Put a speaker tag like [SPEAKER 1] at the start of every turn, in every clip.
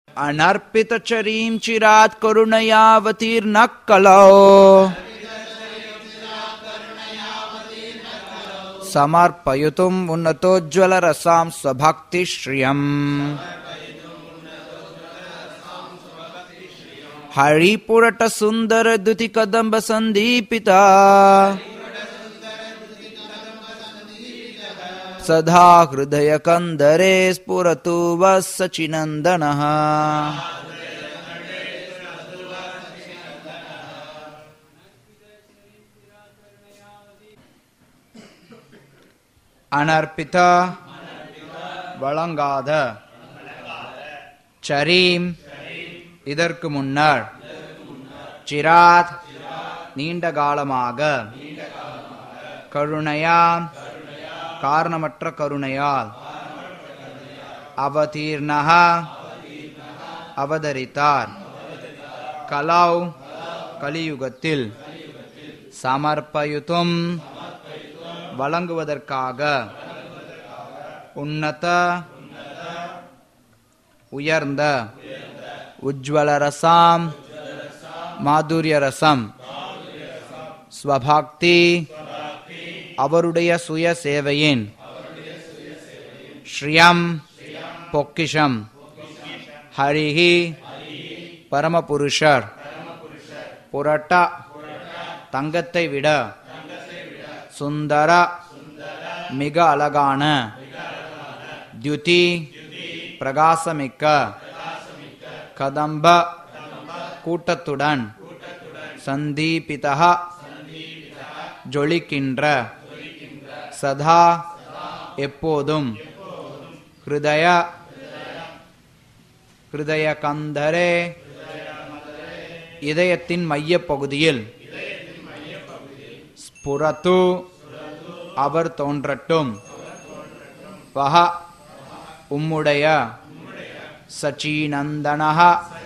[SPEAKER 1] अनर्पितचरीं चिरात् करुणयावतीर्नः कलौ समर्पयितुम् उन्नतोज्ज्वलरसां स्वभक्तिश्रियम् हरिपुरटसुन्दरद्युतिकदम्बसन्दीपिता सदा हृदयकन्दरे स्फुरतु वः सचिनन्दनः அனர்ப்பித வழங்காத சரீம் இதற்கு முன்னர் சிராத் நீண்ட காலமாக கருணையா காரணமற்ற கருணையால் அவதீர்ணக அவதரித்தார் கலௌ கலியுகத்தில் சமர்ப்பயுத்தும் வழங்குவதற்காக உன்னத உயர்ந்த உஜ்வல ரசாம் மாதுரிய ரசம் ஸ்வபாக்தி அவருடைய சுய சேவையின் ஸ்ரீயம் பொக்கிஷம் ஹரிஹி பரமபுருஷர் புரட்ட தங்கத்தை விட சுந்தர மிக அழகான தியுதி பிரகாசமிக்க கதம்ப கூட்டத்துடன் சந்தீபிதா ஜொலிக்கின்ற சதா எப்போதும் ஹிருதய ஹிருதய கந்தரே இதயத்தின் மையப் பகுதியில் ஸ்புரத்து அவர் தோன்றட்டும் வஹ உம்முடைய சச்சீனந்தனஹ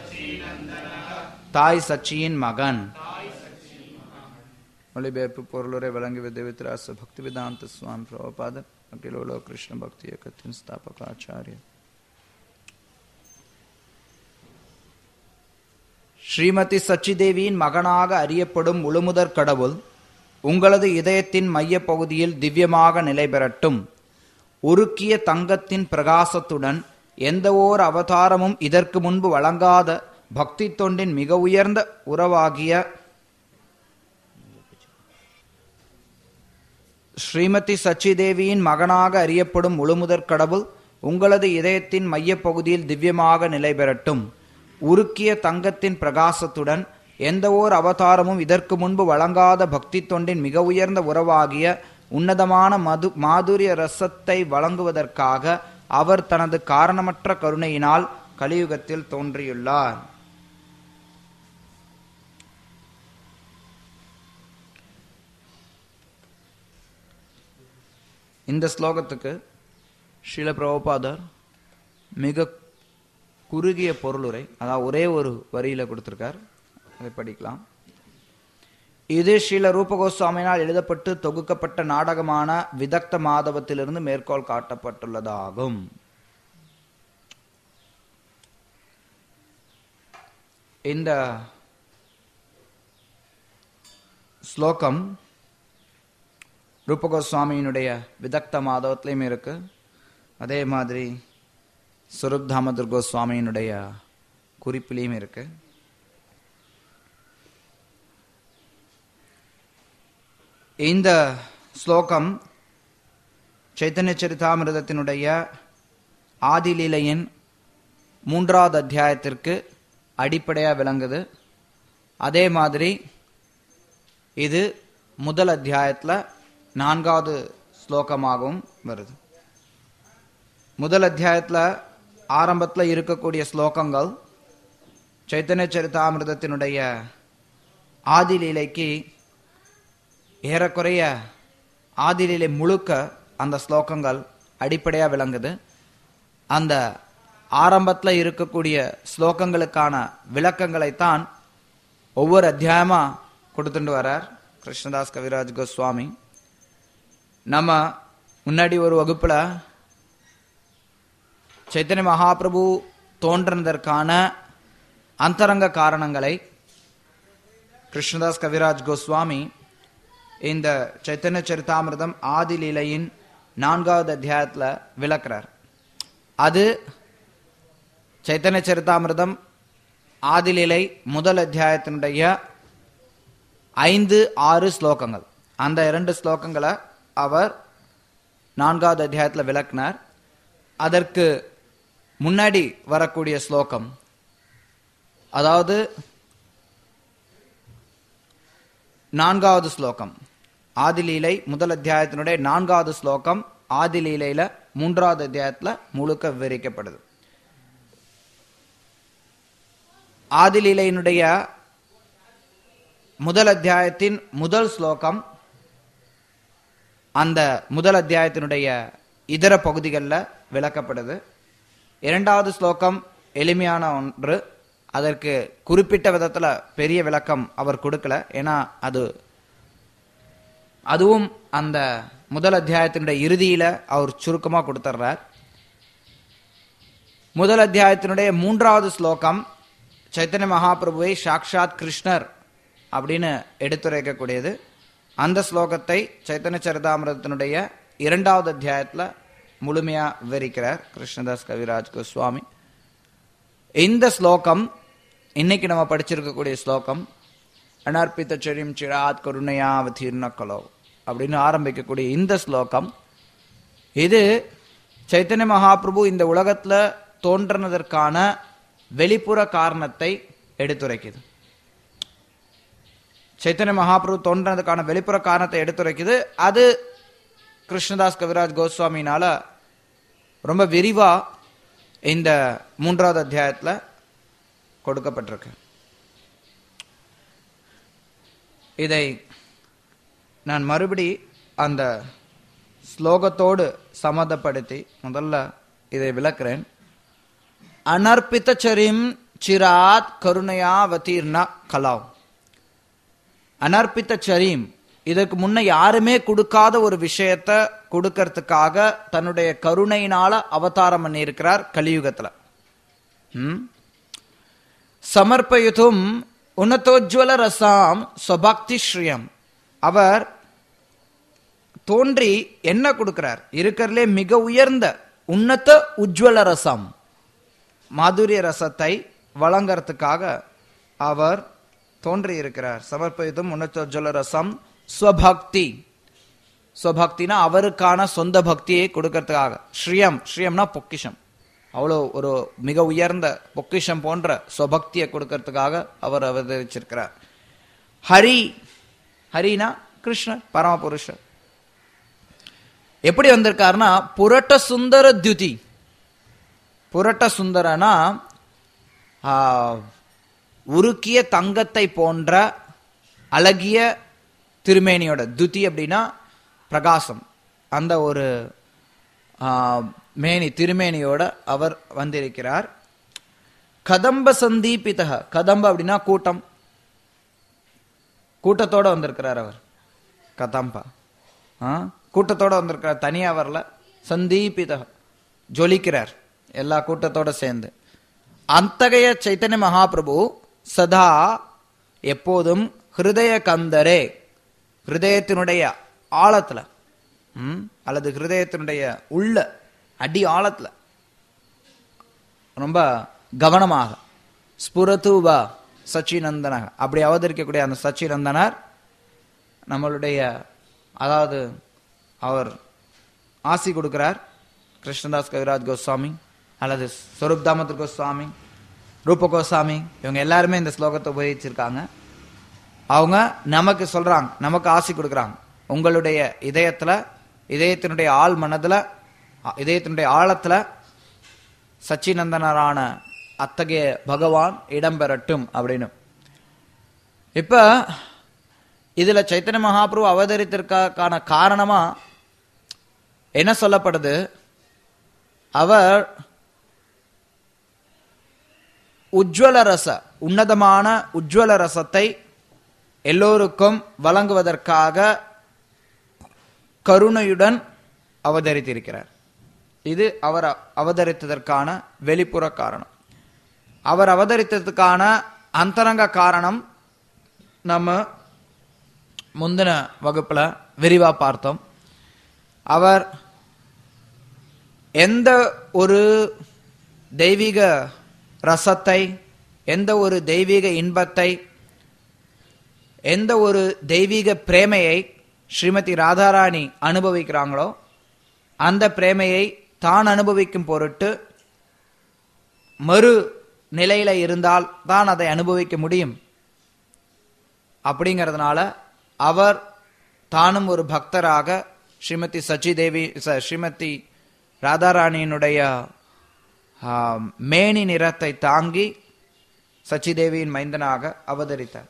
[SPEAKER 1] தாய் சச்சியின் மகன் மொழிபெயர்ப்பு பொருளுரை வழங்கிய தேவித்ராச பக்தி வேதாந்த சுவாமி பிரபபாதர் அகிலோலோ கிருஷ்ண பக்தி இயக்கத்தின் ஸ்தாபக ஆச்சாரியர் ஸ்ரீமதி சச்சிதேவியின் மகனாக அறியப்படும் முழுமுதற் கடவுள் உங்களது இதயத்தின் மையப் பகுதியில் திவ்யமாக நிலை பெறட்டும் உருக்கிய தங்கத்தின் பிரகாசத்துடன் எந்த ஓர் அவதாரமும் இதற்கு முன்பு வழங்காத பக்தி தொண்டின் மிக உயர்ந்த உறவாகிய ஸ்ரீமதி சச்சிதேவியின் மகனாக அறியப்படும் முழுமுதற் கடவுள் உங்களது இதயத்தின் மையப் பகுதியில் திவ்யமாக நிலை பெறட்டும் உருக்கிய தங்கத்தின் பிரகாசத்துடன் எந்த ஓர் அவதாரமும் இதற்கு முன்பு வழங்காத பக்தி தொண்டின் மிக உயர்ந்த உறவாகிய உன்னதமான மது மாதுரிய ரசத்தை வழங்குவதற்காக அவர் தனது காரணமற்ற கருணையினால் கலியுகத்தில் தோன்றியுள்ளார் இந்த ஸ்லோகத்துக்கு ஸ்ரீல பிரபுபாதர் மிக குறுகிய பொருளுரை அதாவது ஒரே ஒரு வரியில கொடுத்திருக்கார் அதை படிக்கலாம் இது ஸ்ரீல ரூப கோஸ்வாமியினால் எழுதப்பட்டு தொகுக்கப்பட்ட நாடகமான விதக்த மாதவத்திலிருந்து மேற்கோள் காட்டப்பட்டுள்ளதாகும் இந்த ஸ்லோகம் ரூப கோஸ்வாமியினுடைய விதக்த மாதவத்திலையும் இருக்கு அதே மாதிரி சுரப் தாமோதர் கோஸ்வாமியினுடைய குறிப்பிலையும் இருக்கு இந்த ஸ்லோகம் சைத்தன்ய சரிதாமிரதத்தினுடைய ஆதிலீலையின் மூன்றாவது அத்தியாயத்திற்கு அடிப்படையாக விளங்குது அதே மாதிரி இது முதல் அத்தியாயத்தில் நான்காவது ஸ்லோகமாகவும் வருது முதல் அத்தியாயத்தில் ஆரம்பத்தில் இருக்கக்கூடிய ஸ்லோகங்கள் சைத்தன்ய சரிதாமிரதத்தினுடைய ஆதிலீலைக்கு ஏறக்குறைய ஆதிலீலை முழுக்க அந்த ஸ்லோகங்கள் அடிப்படையாக விளங்குது அந்த ஆரம்பத்தில் இருக்கக்கூடிய ஸ்லோகங்களுக்கான விளக்கங்களைத்தான் ஒவ்வொரு அத்தியாயமாக கொடுத்துட்டு வரார் கிருஷ்ணதாஸ் கவிராஜ் கோஸ்வாமி நம்ம முன்னாடி ஒரு வகுப்புல சைத்தன்ய மகாபிரபு தோன்றதற்கான அந்தரங்க காரணங்களை கிருஷ்ணதாஸ் கவிராஜ் கோஸ்வாமி இந்த சைத்தன்ய சரிதாமிர்தம் ஆதிலீலையின் நான்காவது அத்தியாயத்தில் விளக்குறார் அது சைத்தன்ய சரிதாமிர்தம் ஆதிலீலை முதல் அத்தியாயத்தினுடைய ஐந்து ஆறு ஸ்லோகங்கள் அந்த இரண்டு ஸ்லோகங்களை அவர் நான்காவது அத்தியாயத்தில் விளக்குனார் அதற்கு முன்னாடி வரக்கூடிய ஸ்லோகம் அதாவது நான்காவது ஸ்லோகம் ஆதிலீலை முதல் அத்தியாயத்தினுடைய நான்காவது ஸ்லோகம் ஆதிலீலையில மூன்றாவது அத்தியாயத்துல முழுக்க விவரிக்கப்படுது ஆதிலீலையினுடைய முதல் அத்தியாயத்தின் முதல் ஸ்லோகம் அந்த முதல் அத்தியாயத்தினுடைய இதர பகுதிகளில் விளக்கப்படுது இரண்டாவது ஸ்லோகம் எளிமையான ஒன்று அதற்கு குறிப்பிட்ட விதத்துல பெரிய விளக்கம் அவர் கொடுக்கல ஏன்னா அது அதுவும் அந்த முதல் அத்தியாயத்தினுடைய இறுதியில அவர் சுருக்கமா கொடுத்துட்றார் முதல் அத்தியாயத்தினுடைய மூன்றாவது ஸ்லோகம் சைத்தன்ய மகாபிரபுவை சாக்ஷாத் கிருஷ்ணர் அப்படின்னு எடுத்துரைக்கக்கூடியது அந்த ஸ்லோகத்தை சைத்தன்ய சரிதாமிரத்தினுடைய இரண்டாவது அத்தியாயத்துல முழுமையா விவரிக்கிறார் கிருஷ்ணதாஸ் கவிராஜ் கோஸ்வாமி இந்த ஸ்லோகம் இன்னைக்கு நம்ம படிச்சிருக்கக்கூடிய ஸ்லோகம் அனர்ப்பித்த செரியும் சிராத் கருணையா அவதீர்ண கலோ அப்படின்னு ஆரம்பிக்கக்கூடிய இந்த ஸ்லோகம் இது சைத்தன்ய மகாபிரபு இந்த உலகத்துல தோன்றனதற்கான வெளிப்புற காரணத்தை எடுத்துரைக்குது சைத்தன்ய மகாபிரபு தோன்றதுக்கான வெளிப்புற காரணத்தை எடுத்துரைக்குது அது கிருஷ்ணதாஸ் கவிராஜ் கோஸ்வாமினால ரொம்ப விரிவா இந்த மூன்றாவது அத்தியாயத்துல கொடுக்கப்பட்டிருக்கு இதை நான் மறுபடி அந்த ஸ்லோகத்தோடு சம்மதப்படுத்தி முதல்ல இதை விளக்குறேன் அனர்ப்பித்த சரிம் சிராத் கருணையா வதீர்ண கலாவ் அனர்ப்பித்த சரிம் இதற்கு முன்ன யாருமே கொடுக்காத ஒரு விஷயத்த கொடுக்கறதுக்காக தன்னுடைய கருணையினால அவதாரம் பண்ணியிருக்கிறார் கலியுகத்துல ம்? சமர்ப்பயுதும் உன்னதோஜ்வல ரசாம் ஸ்வபக்தி ஸ்ரீயம் அவர் தோன்றி என்ன கொடுக்கிறார் இருக்கிறதுலே மிக உயர்ந்த உன்னத உஜ்வல ரசம் மாதுரிய ரசத்தை வழங்கறதுக்காக அவர் தோன்றி இருக்கிறார் சமர்ப்பயுதும் உன்னதோஜ்வல ரசம் ஸ்வபக்தி ஸ்வபக்தினா அவருக்கான சொந்த பக்தியை கொடுக்கறதுக்காக ஸ்ரீயம் ஸ்ரீயம்னா பொக்கிஷம் அவ்வளோ ஒரு மிக உயர்ந்த பொக்கிஷம் போன்ற ஸ்வபக்தியை கொடுக்கறதுக்காக அவர் அவதரிச்சிருக்கிறார் ஹரி ஹரினா கிருஷ்ணர் பரமபுருஷர் எப்படி வந்திருக்காருன்னா புரட்ட சுந்தர துதி புரட்ட சுந்தரனா ஆ, உருக்கிய தங்கத்தை போன்ற அழகிய திருமேனியோட துதி அப்படின்னா பிரகாசம் அந்த ஒரு ஆ, மேனி திருமேனியோட அவர் வந்திருக்கிறார் கதம்ப சந்தீபிதக கதம்ப அப்படின்னா கூட்டம் கூட்டத்தோட வந்திருக்கிறார் அவர் கதம்பா ஆ, கூட்டத்தோட வந்திருக்கிறார் தனியா வரல சந்தீபிதக ஜொலிக்கிறார் எல்லா கூட்டத்தோட சேர்ந்து அத்தகைய சைத்தன்ய மகாபிரபு சதா எப்போதும் ஹிருதய கந்தரே ஹிருதயத்தினுடைய ஆழத்துல ம், அல்லது ஹிருதயத்தினுடைய உள்ள அடி ஆழத்துல ரொம்ப கவனமாக ஸ்புரத்துவா சச்சிநந்தனக அப்படி அவதரிக்கக்கூடிய அந்த சச்சிநந்தனர் நம்மளுடைய அதாவது அவர் ஆசி கொடுக்கிறார் கிருஷ்ணதாஸ் கவிராஜ் கோஸ்வாமி அல்லது ஸ்வரூப் தாமோதர் கோஸ்வாமி ரூப கோஸ்வாமி இவங்க எல்லாருமே இந்த ஸ்லோகத்தை உபயோகிச்சிருக்காங்க அவங்க நமக்கு சொல்றாங்க நமக்கு ஆசி கொடுக்குறாங்க உங்களுடைய இதயத்துல இதயத்தினுடைய ஆள் மனதுல அ- இதயத்தினுடைய ஆழத்துல சச்சிநந்தனரான அத்தகைய பகவான் இடம்பெறட்டும் அப்படின்னு இப்ப இதுல சைத்தன்ய மகாபிரபு அவதரித்திருக்கான காரணமா என்ன சொல்லப்படுது அவர் உஜ்வல ரச உன்னதமான உஜ்வல ரசத்தை எல்லோருக்கும் வழங்குவதற்காக கருணையுடன் அவதரித்திருக்கிறார் இது அவர் அவதரித்ததற்கான வெளிப்புற காரணம் அவர் அவதரித்ததுக்கான அந்தரங்க காரணம் நம்ம முந்தின வகுப்புல விரிவா பார்த்தோம் அவர் எந்த ஒரு தெய்வீக ரசத்தை எந்த ஒரு தெய்வீக இன்பத்தை எந்த ஒரு தெய்வீக பிரேமையை ஸ்ரீமதி ராதாராணி அனுபவிக்கிறாங்களோ அந்த பிரேமையை தான் அனுபவிக்கும் பொருட்டு மறு நிலையில இருந்தால் தான் அதை அனுபவிக்க முடியும் அப்படிங்கிறதுனால அவர் தானும் ஒரு பக்தராக ஸ்ரீமதி சச்சிதேவி ச- ஸ்ரீமதி ராதாராணியினுடைய ஆ, மேனி நிறத்தை தாங்கி சச்சிதேவியின் மைந்தனாக அவதரித்தார்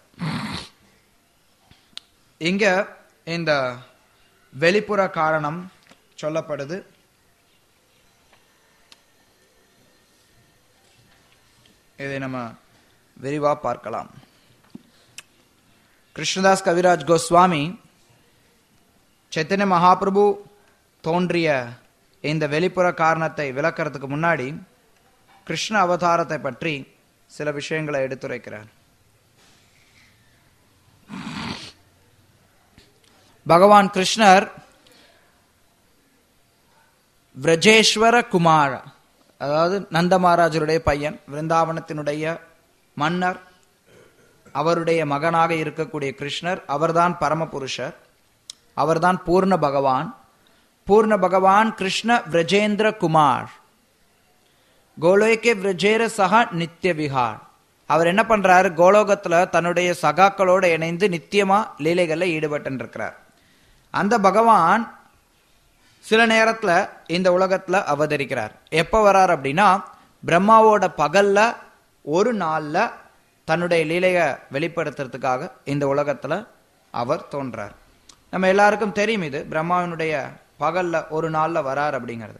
[SPEAKER 1] இங்க இந்த வெளிப்புற காரணம் சொல்லப்படுது இதை நம்ம விரிவா பார்க்கலாம் கிருஷ்ணதாஸ் கவிராஜ் கோஸ்வாமி சைத்தன்ய மகாபிரபு தோன்றிய இந்த வெளிப்புற காரணத்தை விளக்கறதுக்கு முன்னாடி கிருஷ்ண அவதாரத்தை பற்றி சில விஷயங்களை எடுத்துரைக்கிறார் பகவான் கிருஷ்ணர் விரஜேஸ்வர குமார் அதாவது நந்த மகாராஜருடைய பையன் விருந்தாவனத்தினுடைய மன்னர் அவருடைய மகனாக இருக்கக்கூடிய கிருஷ்ணர் அவர்தான் பரமபுருஷர் அவர்தான் பூர்ண பகவான் பூர்ண பகவான் கிருஷ்ண விரஜேந்திர குமார் கோலோகே விரஜேர சகா நித்திய விஹார் அவர் என்ன பண்றாரு கோலோகத்துல தன்னுடைய சகாக்களோட இணைந்து நித்தியமா லீலைகள்ல ஈடுபட்டு இருக்கிறார் அந்த பகவான் சில நேரத்துல இந்த உலகத்துல அவதரிக்கிறார் எப்ப வரார் அப்படின்னா பிரம்மாவோட பகல்ல ஒரு நாள்ல தன்னுடைய லீலைய வெளிப்படுத்துறதுக்காக இந்த உலகத்துல அவர் தோன்றார் நம்ம எல்லாருக்கும் தெரியும் இது பிரம்மாவினுடைய பகல்ல ஒரு நாள்ல வரார் அப்படிங்கிறது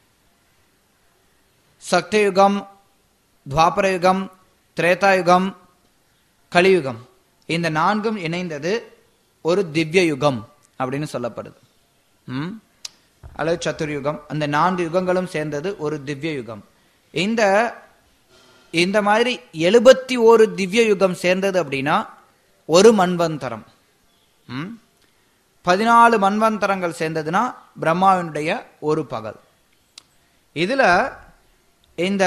[SPEAKER 1] சக்தியுகம் துவாபரயுகம் திரேதாயுகம் கலியுகம் இந்த நான்கும் இணைந்தது ஒரு திவ்ய யுகம் அப்படின்னு சொல்லப்படுது ம்? அல்லது சத்துர்யுகம் அந்த நான்கு யுகங்களும் சேர்ந்தது ஒரு திவ்ய யுகம் இந்த இந்த மாதிரி எழுபத்தி ஒரு திவ்ய யுகம் சேர்ந்தது அப்படின்னா ஒரு மன்வந்தரம் ம்? பதினாலு மன்வந்தரங்கள் சேர்ந்ததுன்னா பிரம்மாவினுடைய ஒரு பகல் இதுல இந்த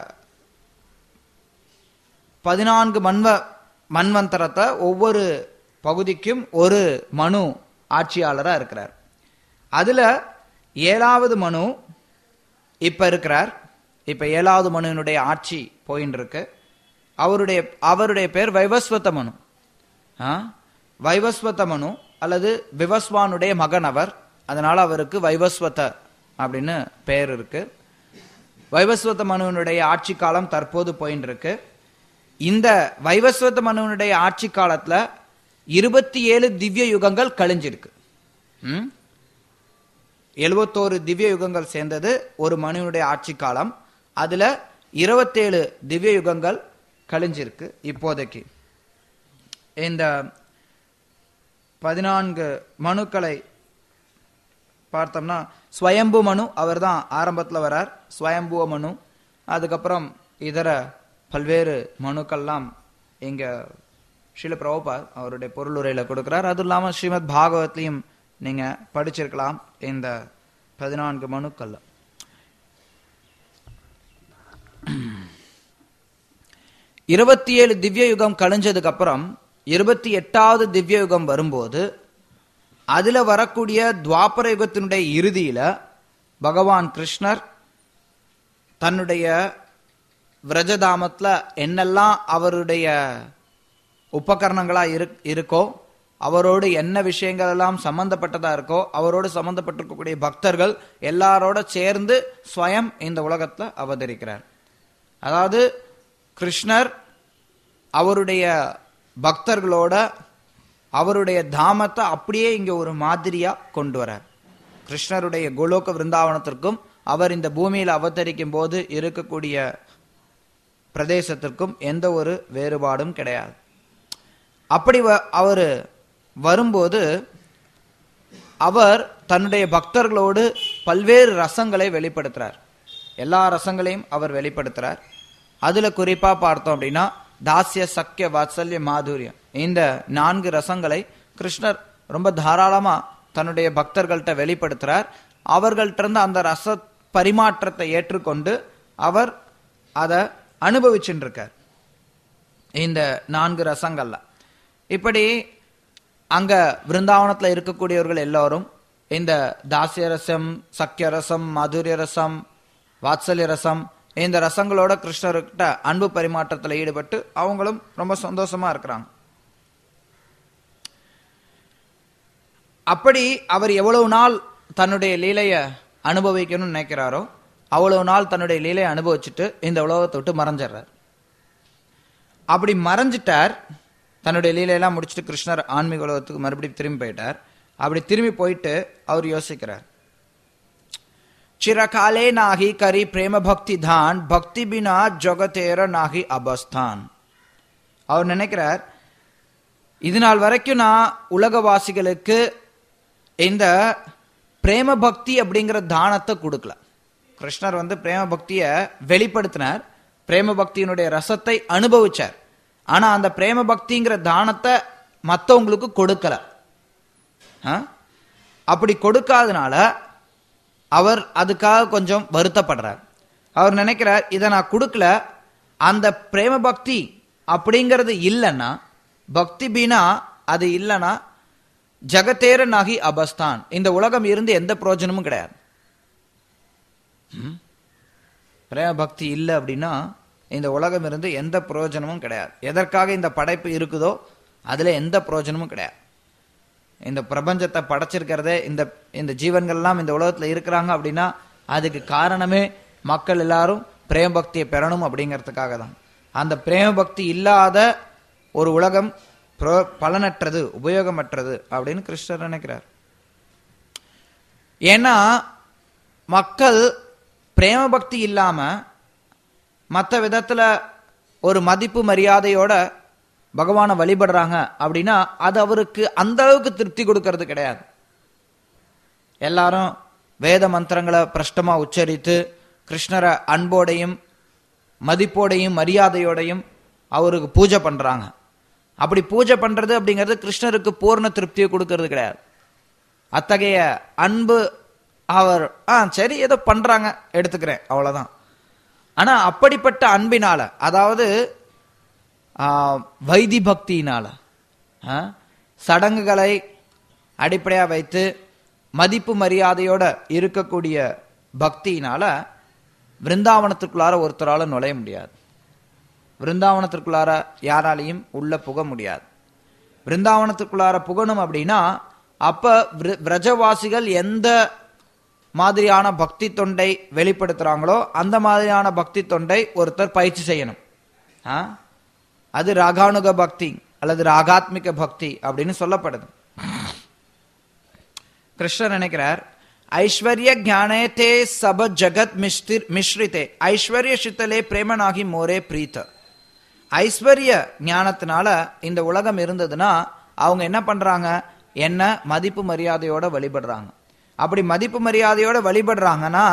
[SPEAKER 1] பதினான்கு மன்வ மன்வந்தரத்தை ஒவ்வொரு பகுதிக்கும் ஒரு மனு ஆட்சியாளரா இருக்கிறார் அதுல ஏழாவது மனு இப்ப இருக்கிறார் இப்ப ஏழாவது மனுவினுடைய ஆட்சி போயின்னு இருக்கு அவருடைய அவருடைய பேர் வைவஸ்வத மனு ஆ? வைவஸ்வத மனு அல்லது விவஸ்வானுடைய மகன் அவர் அதனால அவருக்கு வைவஸ்வத அப்படின்னு பெயர் இருக்கு வைவஸ்வத மனுவினுடைய ஆட்சி காலம் தற்போது போயின்னு இருக்கு இந்த வைவஸ்வத மனுவினுடைய ஆட்சி காலத்துல இருபத்தி ஏழு திவ்ய யுகங்கள் கழிஞ்சிருக்கு ம்? எழுபத்தோரு திவ்ய யுகங்கள் சேர்ந்தது ஒரு மனுவினுடைய ஆட்சி காலம் அதுல இருபத்தேழு திவ்ய யுகங்கள் கழிஞ்சிருக்கு இப்போதைக்கு இந்த பதினான்கு மனுக்களை பார்த்தோம்னா ஸ்வயம்பு மனு அவர் தான் ஆரம்பத்தில் வரார் ஸ்வயம்புவ மனு அதுக்கப்புறம் இதர பல்வேறு மனுக்கள்லாம் இங்க ஸ்ரீல பிரபுபாத் அவருடைய பொருளுரையில கொடுக்கிறார் அதுவும் இல்லாம ஸ்ரீமத் பாகவத்லையும் நீங்க படிச்சிருக்கலாம் இந்த பதினான்கு மனுக்கள்ல இருபத்தி ஏழு திவ்ய யுகம் கழிஞ்சதுக்கு அப்புறம் இருபத்தி எட்டாவது திவ்ய யுகம் வரும்போது அதுல வரக்கூடிய துவாபர யுகத்தினுடைய இறுதியில பகவான் கிருஷ்ணர் தன்னுடைய விரஜதாமத்துல என்னெல்லாம் அவருடைய உபகரணங்களா இரு- இருக்கோ அவரோடு என்ன விஷயங்கள் எல்லாம் சம்பந்தப்பட்டதா இருக்கோ அவரோடு சம்பந்தப்பட்டிருக்கக்கூடிய பக்தர்கள் எல்லாரோட சேர்ந்து ஸ்வயம் இந்த உலகத்துல அவதரிக்கிறார் அதாவது கிருஷ்ணர் அவருடைய பக்தர்களோட அவருடைய தாமத்தை அப்படியே இங்க ஒரு மாதிரியா கொண்டு வரார் கிருஷ்ணருடைய கோலோக விருந்தாவனத்திற்கும் அவர் இந்த பூமியில் அவதரிக்கும் போது இருக்கக்கூடிய பிரதேசத்திற்கும் எந்த ஒரு வேறுபாடும் கிடையாது அப்படி அவர் வரும்போது அவர் தன்னுடைய பக்தர்களோடு பல்வேறு ரசங்களை வெளிப்படுத்துறார் எல்லா ரசங்களையும் அவர் வெளிப்படுத்துறார் அதுல குறிப்பா பார்த்தோம் அப்படின்னா தாசிய சக்கிய வாத்சல்ய மாதுரியம் இந்த நான்கு ரசங்களை கிருஷ்ணர் ரொம்ப தாராளமா தன்னுடைய பக்தர்கள்ட்ட வெளிப்படுத்துறார் அவர்கள்ட்ட இருந்து அந்த ரச பரிமாற்றத்தை ஏற்றுக்கொண்டு அவர் அதை அனுபவிச்சுட்டு இருக்கார் இந்த நான்கு ரசங்கள்ல இப்படி அங்க விருந்தாவனத்துல இருக்கக்கூடியவர்கள் எல்லாரும் இந்த தாசிய ரசம் சக்கிய ரசம் மாதுரிய ரசம் வாத்சல்ய ரசம் இந்த ரசங்களோட கிருஷ்ணர்கிட்ட அன்பு பரிமாற்றத்துல ஈடுபட்டு அவங்களும் ரொம்ப சந்தோஷமா இருக்கிறாங்க அப்படி அவர் எவ்வளவு நாள் தன்னுடைய லீலைய அனுபவிக்கணும்னு நினைக்கிறாரோ அவ்வளவு நாள் தன்னுடைய லீலையை அனுபவிச்சுட்டு இந்த உலகத்தை விட்டு மறைஞ்சிடுறார் அப்படி மறைஞ்சிட்டார் தன்னுடைய லீலையெல்லாம் முடிச்சுட்டு கிருஷ்ணர் ஆன்மீக உலகத்துக்கு மறுபடியும் திரும்பி போயிட்டார் அப்படி திரும்பி போயிட்டு அவர் யோசிக்கிறார் ಚಿರಕಾಲೇ ನಾಹಿ ಕರಿ ಪ್ರೇಮ ಭಕ್ತಿ ಧಾನ್ பக்தி பினா ஜொகத்தேர நாகி அபஸ்தான் அவர் நினைக்கிறார் இது நாள் வரைக்கும் நான் உலகவாசிகளுக்கு இந்த பிரேம பக்தி அப்படிங்கிற தானத்தை கொடுக்கல கிருஷ்ணர் வந்து பிரேம பக்தியை வெளிப்படுத்தினார் பிரேம பக்தியினுடைய ரசத்தை அனுபவிச்சார் ஆனா அந்த பிரேம பக்திங்கிற தானத்தை மற்றவங்களுக்கு கொடுக்கல ஆ? அப்படி கொடுக்காதனால அவர் அதுக்காக கொஞ்சம் வருத்தப்படுறார் அவர் நினைக்கிறார் இதை நான் கொடுக்கல அந்த பிரேம பக்தி அப்படிங்கிறது இல்லைன்னா பக்தி பீனா அது இல்லைன்னா ஜகத்தேர நாகி அபஸ்தான் இந்த உலகம் இருந்து எந்த பிரயோஜனமும் கிடையாது ம்? பிரேம பக்தி இல்லை அப்படின்னா இந்த உலகம் இருந்து எந்த பிரயோஜனமும் கிடையாது எதற்காக இந்த படைப்பு இருக்குதோ அதுல எந்த பிரயோஜனமும் கிடையாது இந்த பிரபஞ்சத்தை படைச்சிருக்கிறதே இந்த இந்த ஜீவன்கள்லாம் இந்த உலகத்துல இருக்கிறாங்க அப்படின்னா அதுக்கு காரணமே மக்கள் எல்லாரும் பிரேம பக்தியை பெறணும் அப்படிங்கிறதுக்காக தான் அந்த பிரேம பக்தி இல்லாத ஒரு உலகம் பிர- பலனற்றது உபயோகமற்றது அப்படின்னு கிருஷ்ணர் நினைக்கிறார் ஏன்னா மக்கள் பிரேம பக்தி இல்லாம மற்ற விதத்துல ஒரு மதிப்பு மரியாதையோட பகவானை வழிபடுறாங்க அப்படின்னா அது அவருக்கு அந்த அளவுக்கு திருப்தி கொடுக்கறது கிடையாது எல்லாரும் வேத மந்திரங்களை பிரஷ்டமா உச்சரித்து கிருஷ்ணரை அன்போடையும் மதிப்போடையும் மரியாதையோடையும் அவருக்கு பூஜை பண்றாங்க அப்படி பூஜை பண்றது அப்படிங்கிறது கிருஷ்ணருக்கு பூர்ண திருப்தியை கொடுக்கறது கிடையாது அத்தகைய அன்பு அவர் ஆ சரி ஏதோ பண்றாங்க எடுத்துக்கிறேன் அவ்வளவுதான் ஆனா அப்படிப்பட்ட அன்பினால அதாவது ஆ, வைதி பக்தியினால ஆ, சடங்குகளை அடிப்படையா வைத்து மதிப்பு மரியாதையோட இருக்கக்கூடிய பக்தியினால விருந்தாவனத்துக்குள்ளார ஒருத்தரால நுழைய முடியாது விருந்தாவனத்திற்குள்ளார யாராலையும் உள்ள புக முடியாது விருந்தாவனத்துக்குள்ளார புகணும் அப்படின்னா அப்ப விர- விரஜவாசிகள் எந்த மாதிரியான பக்தி தொண்டை வெளிப்படுத்துறாங்களோ அந்த மாதிரியான பக்தி தொண்டை ஒருத்தர் பயிற்சி செய்யணும் ஆ? அது ராகானுக பக்தி அல்லது ராகாத்மிக பக்தி அப்படின்னு சொல்லப்படுது கிருஷ்ணர் நினைக்கிறார் ஐஸ்வர்ய ஞானே தே சப ஜகத் மிஸ்திர் மிஸ்ரிதே ஐஸ்வர்ய சித்தலே பிரேமனாகி மோரே பிரீத்த ஐஸ்வர்ய ஞானத்தினால இந்த உலகம் இருந்ததுன்னா அவங்க என்ன பண்றாங்க என்ன மதிப்பு மரியாதையோட வழிபடுறாங்க அப்படி மதிப்பு மரியாதையோட வழிபடுறாங்கன்னா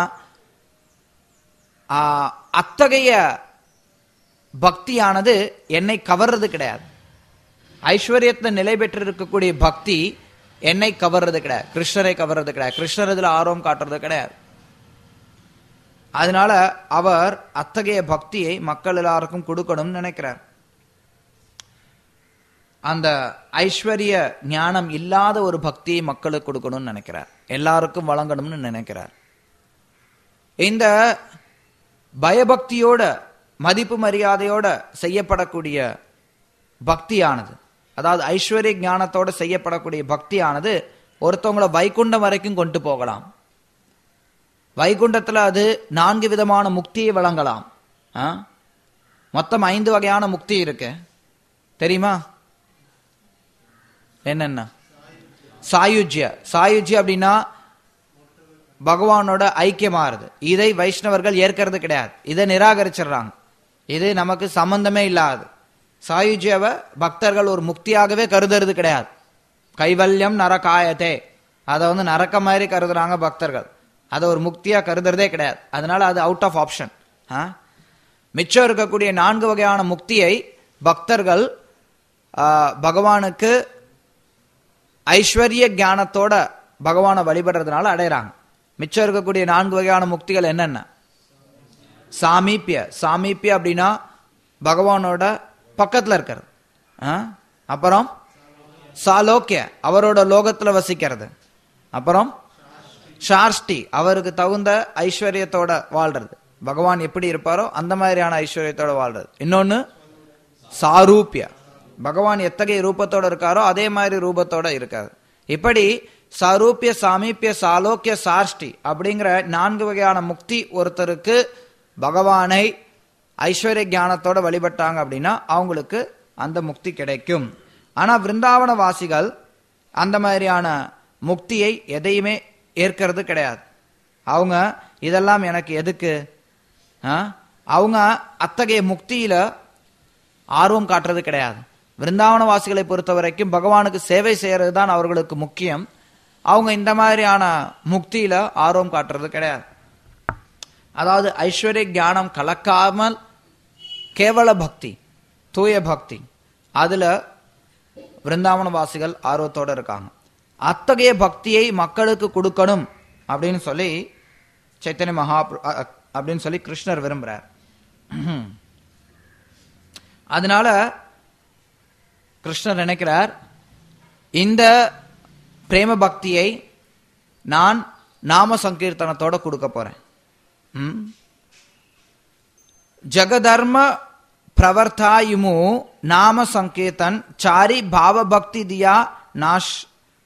[SPEAKER 1] ஆ, அத்தகைய பக்தியானது என்னை கவர்றது கிடையாது ஐஸ்வர்யத்துல நிலை பெற்று இருக்கக்கூடிய பக்தி என்னை கவர்றது கிடையாது கிருஷ்ணரை கவர்றது கிடையாது கிருஷ்ணர் இதுல ஆர்வம் காட்டுறது கிடையாது அதனால அவர் அத்தகைய பக்தியை மக்கள் எல்லாருக்கும் கொடுக்கணும்னு நினைக்கிறார் அந்த ஐஸ்வர்ய ஞானம் இல்லாத ஒரு பக்தியை மக்களுக்கு கொடுக்கணும்னு நினைக்கிறார் எல்லாருக்கும் வழங்கணும்னு நினைக்கிறார் இந்த பயபக்தியோட மதிப்பு மரியாதையோட செய்யப்படக்கூடிய பக்தியானது அதாவது ஐஸ்வர்ய ஞானத்தோட செய்யப்படக்கூடிய பக்தியானது ஒருத்தவங்கள வைகுண்டம் வரைக்கும் கொண்டு போகலாம் வைகுண்டத்துல அது நான்கு விதமான முக்தியை வழங்கலாம் ஆ? மொத்தம் ஐந்து வகையான முக்தி இருக்கு தெரியுமா என்னென்ன சாயுஜ்ய சாயுஜ்ய அப்படின்னா பகவானோட ஐக்கியமாறுது இதை வைஷ்ணவர்கள் ஏற்கிறது கிடையாது இதை நிராகரிச்சிடுறாங்க இது நமக்கு சம்பந்தமே இல்லாது சாயுஜ்யவை பக்தர்கள் ஒரு முக்தியாகவே கருதுறது கிடையாது கைவல்யம் நரகாயத்தே அதை வந்து நரக்க மாதிரி கருதுறாங்க பக்தர்கள் அதை ஒரு முக்தியா கருதுறதே கிடையாது அதனால அது அவுட் ஆஃப் ஆப்ஷன் மிச்சம் இருக்கக்கூடிய நான்கு வகையான முக்தியை பக்தர்கள் ஆ, பகவானுக்கு ஐஸ்வர்ய ஞானத்தோட பகவானை வழிபடுறதுனால அடையறாங்க மிச்சம் இருக்கக்கூடிய நான்கு வகையான முக்திகள் என்னென்ன சாமீப்பிய சாமீப்பிய அப்படின்னா பகவானோட பக்கத்துல இருக்கிறது ஆ? அப்புறம் சாலோக்கிய அவரோட லோகத்துல வசிக்கிறது அப்புறம் ஷார்ஷ்டி அவருக்கு தகுந்த ஐஸ்வர்யத்தோட வாழ்றது பகவான் எப்படி இருப்பாரோ அந்த மாதிரியான ஐஸ்வர்யத்தோட வாழ்றது இன்னொன்னு சாரூபிய பகவான் எத்தகைய ரூபத்தோட இருக்காரோ அதே மாதிரி ரூபத்தோட இருக்காது இப்படி சாரூபிய சாமீபிய சாலோக்கிய சாஷ்டி அப்படிங்கிற நான்கு வகையான முக்தி ஒருத்தருக்கு பகவானை ஐஸ்வர்ய ஞானத்தோட வழிபட்டாங்க அப்படின்னா அவங்களுக்கு அந்த முக்தி கிடைக்கும் ஆனா விருந்தாவன வாசிகள் அந்த மாதிரியான முக்தியை எதையுமே ஏற்கிறது கிடையாது அவங்க இதெல்லாம் எனக்கு எதுக்கு ஆ? அவங்க அத்தகைய முக்தியில ஆர்வம் காட்டுறது கிடையாது விருந்தாவன வாசிகளை பொறுத்த வரைக்கும் பகவானுக்கு சேவை செய்யறது தான் அவர்களுக்கு முக்கியம் அவங்க இந்த மாதிரியான முக்தியில ஆர்வம் காட்டுறது கிடையாது அதாவது ஐஸ்வர்ய ஞானம் கலக்காமல் கேவல பக்தி தூய பக்தி அதுல விருந்தாவன வாசிகள் ஆர்வத்தோட இருக்காங்க அத்தகைய பக்தியை மக்களுக்கு கொடுக்கணும் அப்படின்னு சொல்லி சைத்தன்ய மகா அப்படின்னு சொல்லி கிருஷ்ணர் விரும்புறார் அதனால கிருஷ்ணர் நினைக்கிறார் இந்த பிரேம பக்தியை நான் நாம சங்கீர்த்தனத்தோட கொடுக்க போறேன் ம்? ಜಗಧರ್ಮ ಪ್ರವರ್ತಾಯುಮು ನಾಮ ಸಂಕೀರ್ತನ್ ಚಾರಿ ಭಾವ ಭಕ್ತಿ ದಿಯಾ ನಾಶ್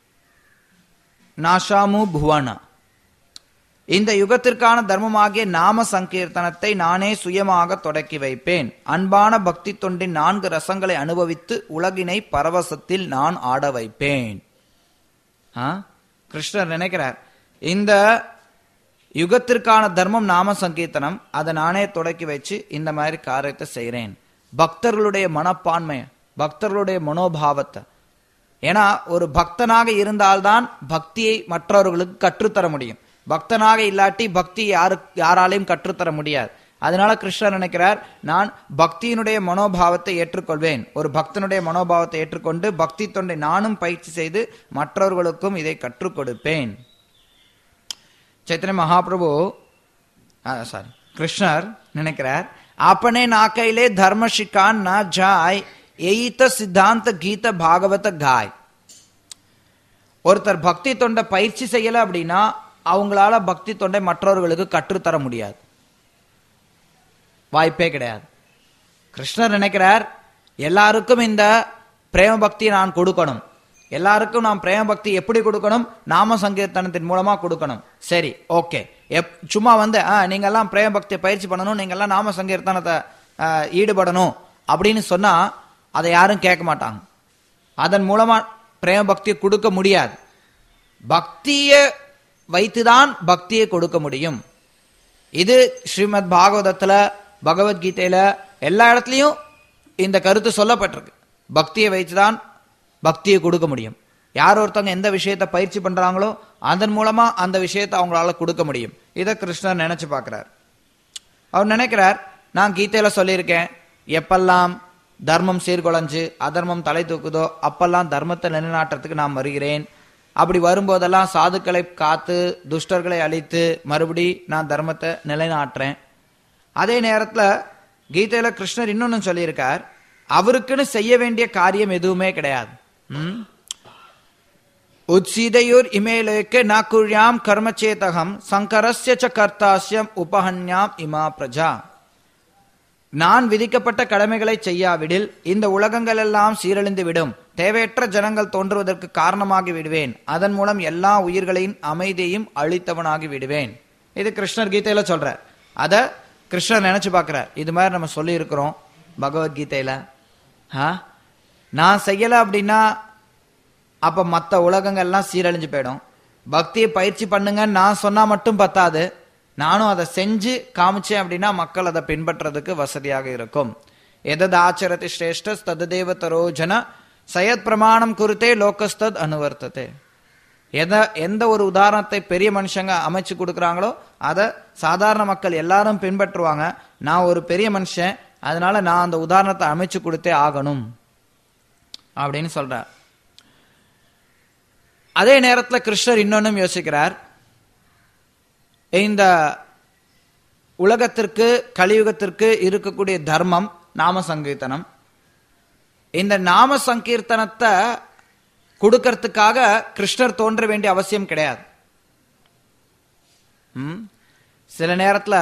[SPEAKER 1] நாஷாமு புவன இந்த யுகத்திற்கான தர்மமாகிய நாம சங்கீர்த்தனத்தை நானே சுயமாக தொடக்கி வைப்பேன் அன்பான பக்தி தொண்டின் நான்கு ரசங்களை அனுபவித்து உலகினை பரவசத்தில் நான் ஆட வைப்பேன் ஆ? கிருஷ்ணர் நினைக்கிறார் இந்த யுகத்திற்கான தர்மம் நாம சங்கீர்த்தனம் அதை நானே தொடக்கி வச்சு இந்த மாதிரி காரியத்தை செய்கிறேன் பக்தர்களுடைய மனப்பான்மை பக்தர்களுடைய மனோபாவத்தை ஏன்னா ஒரு பக்தனாக இருந்தால்தான் பக்தியை மற்றவர்களுக்கு கற்றுத்தர முடியும் பக்தனாக இல்லாட்டி பக்தி யாரு யாராலையும் கற்றுத்தர முடியாது அதனால கிருஷ்ணர் நினைக்கிறார் நான் பக்தியினுடைய மனோபாவத்தை ஏற்றுக்கொள்வேன் ஒரு பக்தனுடைய மனோபாவத்தை ஏற்றுக்கொண்டு பக்தி தொண்டை நானும் பயிற்சி செய்து மற்றவர்களுக்கும் இதை கற்றுக் கொடுப்பேன் चैतन्य महाप्रभु சாரி கிருஷ்ணர் நினைக்கிறார் அப்பனே நாக்கையிலே தர்ம சிக்கான் ந ஜாய் எயித்த சித்தாந்த கீத பாகவத காய் ஒருத்தர் பக்தி தொண்டை பயிற்சி செய்யல அப்படின்னா அவங்களால பக்தி தொண்டை மற்றவர்களுக்கு கற்றுத்தர முடியாது வாய்ப்பே கிடையாது கிருஷ்ணர் நினைக்கிறார் எல்லாருக்கும் இந்த பிரேம பக்தியை நான் கொடுக்கணும் எல்லாருக்கும் நாம் பிரேம பக்தி எப்படி கொடுக்கணும் நாம சங்கீர்த்தனத்தின் மூலமா கொடுக்கணும் சரி ஓகே எப் சும்மா வந்து ஆ, நீங்கெல்லாம் பிரேம பக்தியை பயிற்சி பண்ணணும் நீங்கெல்லாம் நாம சங்கீர்த்தனத்தை ஆ, ஈடுபடணும் அப்படின்னு சொன்னா அதை யாரும் கேட்க மாட்டாங்க அதன் மூலமா பிரேம பக்தியை கொடுக்க முடியாது பக்தியை வைத்துதான் பக்தியை கொடுக்க முடியும் இது ஸ்ரீமத் பாகவதத்துல பகவத்கீதையில எல்லா இடத்துலையும் இந்த கருத்து சொல்லப்பட்டிருக்கு பக்தியை வைத்துதான் பக்தியை கொடுக்க முடியும் யார் ஒருத்தவங்க எந்த விஷயத்தை பயிற்சி பண்றாங்களோ அதன் மூலமா அந்த விஷயத்தை அவங்களால கொடுக்க முடியும் இதை கிருஷ்ணர் நினைச்சு பார்க்கிறார் அவர் நினைக்கிறார் நான் கீதையில சொல்லியிருக்கேன் எப்பெல்லாம் தர்மம் சீர்குலைஞ்சு அதர்மம் தலை தூக்குதோ அப்பெல்லாம் தர்மத்தை நிலைநாட்டுறதுக்கு நான் வருகிறேன் அப்படி வரும்போதெல்லாம் சாதுக்களை காத்து துஷ்டர்களை அழித்து மறுபடி நான் தர்மத்தை நிலைநாட்டுறேன் அதே நேரத்துல கீதையில கிருஷ்ணர் இன்னொன்னு சொல்லியிருக்கார் அவருக்குன்னு செய்ய வேண்டிய காரியம் எதுவுமே கிடையாது ம்? உத்சீதையுர் இமேலேக்கு ந குர்யாம் கர்மச்சேதகம் சங்கரஸ்ய ச கர்த்தாஸ்யம் உபஹன்யாம் இமா பிரஜா நான் விதிக்கப்பட்ட கடமைகளை செய்யாவிடில் இந்த உலகங்கள் எல்லாம் சீரழிந்து விடும் தேவையற்ற ஜனங்கள் தோன்றுவதற்கு காரணமாகி விடுவேன் அதன் மூலம் எல்லா உயிர்களின் அமைதியையும் அழித்தவனாகி விடுவேன் இது கிருஷ்ணர் கீதையில சொல்றார் அத கிருஷ்ணர் நினைச்சு பார்க்கிறார் இது மாதிரி நம்ம சொல்லி இருக்கிறோம் பகவத்கீதையில ஆ? நான் செய்யல அப்படின்னா அப்ப மற்ற உலகங்கள்லாம் சீரழிஞ்சு போயிடும் பக்தியை பயிற்சி பண்ணுங்கன்னு நான் சொன்னா மட்டும் பத்தாது நானும் அதை செஞ்சு காமிச்சேன் அப்படின்னா மக்கள் அதை பின்பற்றதுக்கு வசதியாக இருக்கும் எதது ஆச்சரதி ஸ்ரேஷ்ட தததேவ தரோஜன சயத் பிரமாணம் குறித்தே லோகஸ்தத் அனுவர்த்ததே எத எந்த ஒரு உதாரணத்தை பெரிய மனுஷங்க அமைச்சு கொடுக்குறாங்களோ அதை சாதாரண மக்கள் எல்லாரும் பின்பற்றுவாங்க நான் ஒரு பெரிய மனுஷன் அதனால நான் அந்த உதாரணத்தை அமைச்சு கொடுத்தே ஆகணும் அப்படின்னு சொல்றார் அதே நேரத்தில் கிருஷ்ணர் இன்னொன்னும் யோசிக்கிறார் இந்த உலகத்திற்கு கலியுகத்திற்கு இருக்கக்கூடிய தர்மம் நாம சங்கீர்த்தனம் இந்த நாம சங்கீர்த்தனத்தை கொடுக்கறதுக்காக கிருஷ்ணர் தோன்ற வேண்டிய அவசியம் கிடையாது ம்? சில நேரத்தில்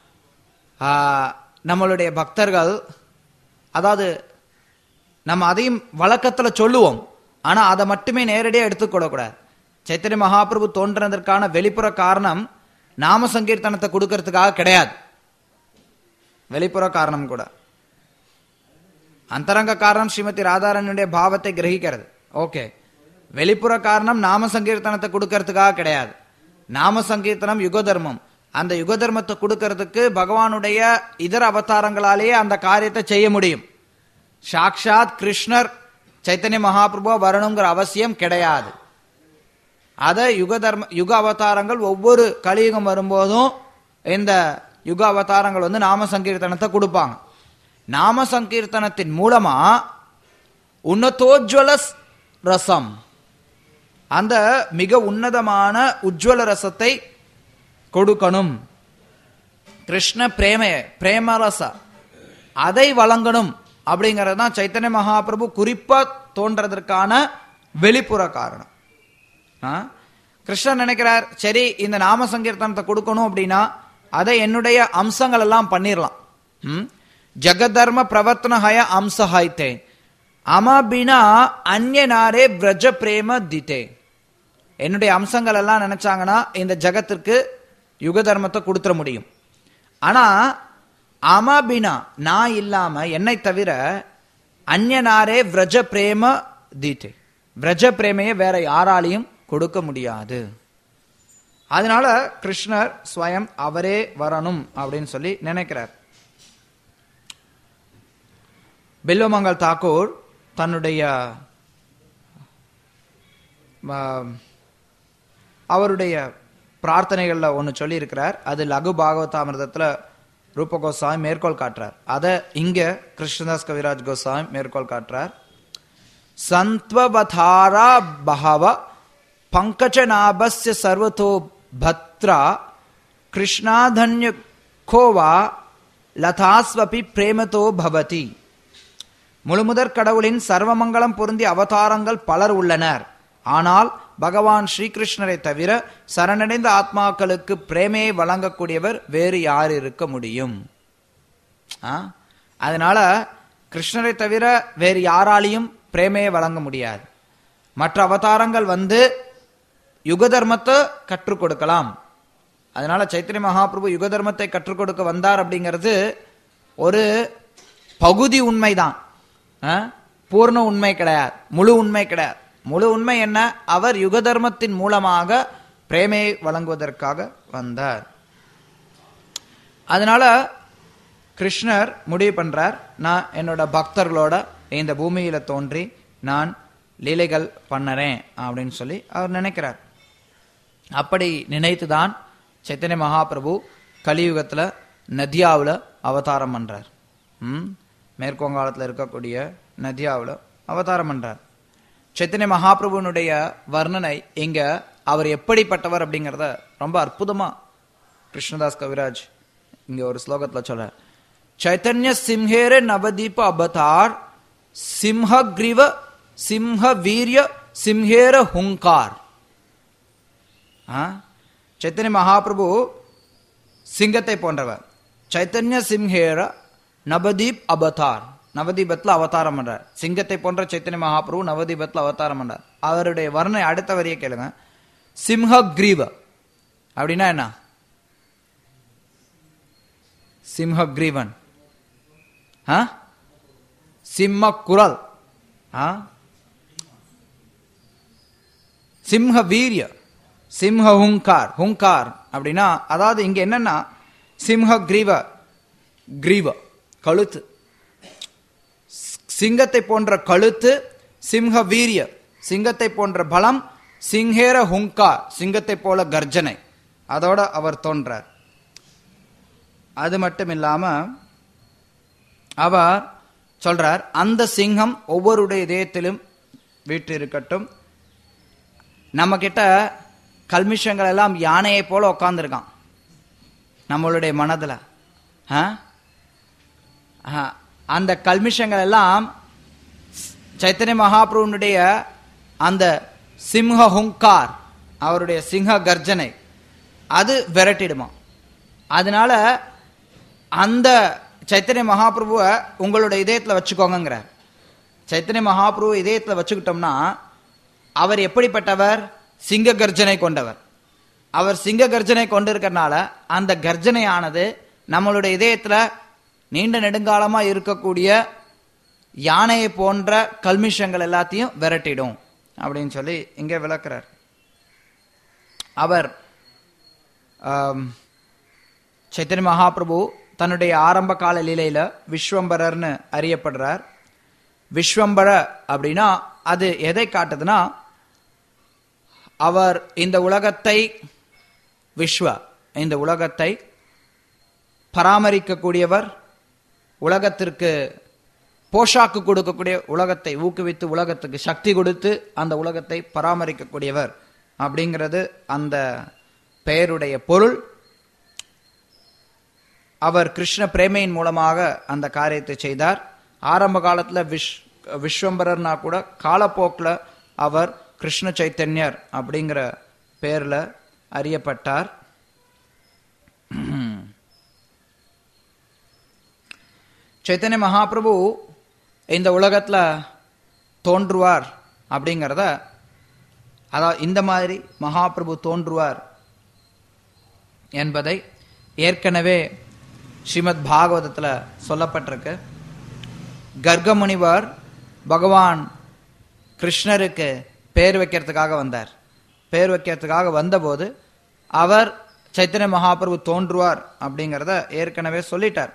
[SPEAKER 1] நம்மளுடைய பக்தர்கள் அதாவது நம்ம அதையும் வழக்கத்தில் சொல்லுவோம் ஆனால் அதை மட்டுமே நேரடியாக எடுத்துக்கொள்ளக்கூடாது சைத்தன்ய மகாபிரபு தோன்றதற்கான வெளிப்புற காரணம் நாம சங்கீர்த்தனத்தை கொடுக்கறதுக்காக கிடையாது வெளிப்புற காரணம் கூட அந்தரங்க காரணம் ஸ்ரீமதி ராதாரனுடைய பாவத்தை கிரகிக்கிறது ஓகே வெளிப்புற காரணம் நாம சங்கீர்த்தனத்தை கொடுக்கறதுக்காக கிடையாது நாம சங்கீர்த்தனம் யுக தர்மம் அந்த யுக தர்மத்தை கொடுக்கறதுக்கு பகவானுடைய இதர அவதாரங்களாலேயே அந்த காரியத்தை செய்ய முடியும் சாக்ஷாத் கிருஷ்ணர் சைத்தன்ய மகாபிரபு வரணுங்கிற அவசியம் கிடையாது அதை யுக தர்ம யுக அவதாரங்கள் ஒவ்வொரு கலியுகம் வரும்போதும் இந்த யுக அவதாரங்கள் வந்து நாம சங்கீர்த்தனத்தை கொடுப்பாங்க நாம சங்கீர்த்தனத்தின் மூலமா உன்னதோஜ்வல ரசம் அந்த மிக உன்னதமான உஜ்வல ரசத்தை கொடுக்கணும் கிருஷ்ண பிரேம பிரேமரச அதை வழங்கணும் அப்படிங்கிறது தான் சைத்தன்ய மகாபிரபு குறிப்பா தோன்றதற்கான வெளிப்புற காரணம் ஆ? கிருஷ்ணர் நினைக்கிறார் சரி இந்த நாம சங்கீர்த்தனத்தை கொடுக்கணும் அப்படின்னா அதை என்னுடைய அம்சங்கள் எல்லாம் பண்ணிடலாம் ம்? ஜகதர்ம பிரவர்த்தன ஹய அம்ச ஹைத்தே அமபினா அந்நாரே பிரஜ பிரேம திதே என்னுடைய அம்சங்கள் எல்லாம் நினைச்சாங்கன்னா இந்த ஜகத்திற்கு யுக தர்மத்தை கொடுத்துட முடியும் ஆனா அமபினா நான் இல்லாம என்னை தவிர அந்நாரே விரஜ பிரேம தீட்டே விரஜ பிரேமையை வேற யாராலையும் கொடுக்க முடியாது அதனால கிருஷ்ணர் ஸ்வயம் அவரே வரணும் அப்படின்னு சொல்லி நினைக்கிறார் பில்வமங்கல் தாக்கூர் தன்னுடைய ஆஹ், அவருடைய பிரார்த்தனைகளில் ஒன்று சொல்லியிருக்கிறார் அது லகு பாகவதாமிரதத்தில் ரூப கோஸ்வாமி மேற்கோள் காட்டுறார் அதை இங்க கிருஷ்ணதாஸ் கவிராஜ் கோஸ்வாமி மேற்கோள் காட்டுறார் சந்த்வபதாரா பகவ பங்கஜநாபஸ்ய சர்வதோ பத்ரா கிருஷ்ணாதன்ய கோவா லதாஸ்வபி பிரேமதோ பவதி முழுமுதற் கடவுளின் சர்வமங்கலம் பொருந்திய அவதாரங்கள் பலர் உள்ளனர் ஆனால் பகவான் ஸ்ரீகிருஷ்ணரை தவிர சரணடைந்த ஆத்மாக்களுக்கு பிரேமையை வழங்கக்கூடியவர் வேறு யார் இருக்க முடியும் ஆ? அதனால கிருஷ்ணரை தவிர வேறு யாராலையும் பிரேமையை வழங்க முடியாது மற்ற அவதாரங்கள் வந்து யுக தர்மத்தை கற்றுக் கொடுக்கலாம் அதனால சைத்தன்ய மகாபிரபு யுக தர்மத்தை கற்றுக் கொடுக்க வந்தார் அப்படிங்கிறது ஒரு பகுதி உண்மைதான் ஆ? பூர்ண உண்மை கிடையாது முழு உண்மை கிடையாது முழு உண்மை என்ன அவர் யுக தர்மத்தின் மூலமாக பிரேமையை வழங்குவதற்காக வந்தார் அதனால கிருஷ்ணர் முடிவு பண்றார் நான் என்னோட பக்தர்களோட இந்த பூமியில தோன்றி நான் லீலைகள் பண்ணறேன் அப்படின்னு சொல்லி அவர் நினைக்கிறார் அப்படி நினைத்துதான் சைத்தன்ய மகாபிரபு கலியுகத்துல நதியாவுல அவதாரம் பண்றார் ம் மேற்கு வங்காளத்துல இருக்கக்கூடிய நதியாவுல அவதாரம் பண்றார் சைத்தன்ய மகாபிரபுனுடைய வர்ணனை இங்க அவர் எப்படிப்பட்டவர் அப்படிங்கிறத ரொம்ப அற்புதமா கிருஷ்ணதாஸ் கவிராஜ் இங்க ஒரு ஸ்லோகத்துல சொல்ற சைத்தன்ய சிம்ஹேர நவதீப அவதார் சிம்ஹக்ரிவ சிம்ஹ வீரிய சிம்ஹேர ஹுங்கார் ஆ? சைத்தன்ய மகாபிரபு சிங்கத்தை போன்றவர் சைத்தன்ய சிம்ஹேர நவதீப் அவதார் நவதீபத்தில் அவதாரம் பண்றார் சிங்கத்தை போன்ற சைத்தன்ய மகாபிரபு நவதீபத்தில் அவதாரம் பண்றார் அவருடைய வர்ணனை அடுத்த வரியை கேளுங்க சிம்ஹ கிரீவ அப்படின்னா என்ன சிம்ஹ கிரீவன் ஆ? சிம்ம குரல் ஆ? சிம்ஹ வீரிய சிம்ஹ ஹுங்கார் ஹுங்கார் அப்படின்னா அதாவது இங்க என்னன்னா சிம்ஹ கிரீவ கிரீவ கழுத்து சிங்கத்தை போன்ற கழுத்து சிம்ஹ வீரிய சிங்கத்தை போன்ற பலம் சிங்கேர ஹுங்கா சிங்கத்தை போல கர்ஜனை அதோட அவர் தோன்றார் அது மட்டும் இல்லாம அவர் சொல்றார் அந்த சிங்கம் ஒவ்வொருடைய இதயத்திலும் வீட்டு இருக்கட்டும் நம்ம கிட்ட கல்மிஷங்கள் எல்லாம் யானையை போல உட்காந்துருக்கான் நம்மளுடைய மனதுல ஆ? ஆ, அந்த கல்மிஷங்கள் எல்லாம் சைத்தன்ய மகாபிரபுனுடைய அந்த சிம்ஹ ஹுங்கார் அவருடைய சிங்க கர்ஜனை அது விரட்டிடுமா அதனால அந்த சைத்தன்ய மகாபிரபுவை உங்களோட இதயத்தில் வச்சுக்கோங்கிறார் சைத்தன்ய மகாபிரபு இதயத்தில் வச்சுக்கிட்டோம்னா அவர் எப்படிப்பட்டவர் சிங்க கர்ஜனை கொண்டவர் அவர் சிங்க கர்ஜனை கொண்டிருக்கறனால அந்த கர்ஜனையானது நம்மளுடைய இதயத்துல நீண்ட நெடுங்காலமா இருக்கக்கூடிய யானையை போன்ற கல்மிஷங்கள் எல்லாத்தையும் விரட்டிடும் அப்படின்னு சொல்லி இங்கே விளக்குறார் அவர் ஆம், சைத்தன்ய மகாபிரபு தன்னுடைய ஆரம்ப கால லீலையில விஸ்வம்பரர்னு அறியப்படுறார் விஸ்வம்பர அப்படின்னா அது எதை காட்டுதுன்னா அவர் இந்த உலகத்தை விஸ்வ இந்த உலகத்தை பராமரிக்கக்கூடியவர் உலகத்திற்கு போஷாக்கு கொடுக்கக்கூடிய உலகத்தை ஊக்குவித்து உலகத்துக்கு சக்தி கொடுத்து அந்த உலகத்தை பராமரிக்கக்கூடியவர் அப்படிங்கிறது அந்த பெயருடைய பொருள் அவர் கிருஷ்ண பிரேமையின் மூலமாக அந்த காரியத்தை செய்தார் ஆரம்ப காலத்துல விஷ் விஸ்வம்பரர்னா கூட காலப்போக்கில் அவர் கிருஷ்ண சைத்தன்யர் அப்படிங்கிற பேர்ல அறியப்பட்டார் சைத்தன்ய மகாபிரபு இந்த உலகத்துல தோன்றுவார் அப்படிங்கிறத அதாவது இந்த மாதிரி மகாபிரபு தோன்றுவார் என்பதை ஏற்கனவே ஸ்ரீமத் பாகவதத்தில் சொல்லப்பட்டிருக்கு கர்கமுனிவர் பகவான் கிருஷ்ணருக்கு பேர் வைக்கிறதுக்காக வந்தார் பேர் வைக்கிறதுக்காக வந்தபோது அவர் சைத்தன்ய மகாபிரபு தோன்றுவார் அப்படிங்கிறத ஏற்கனவே சொல்லிட்டார்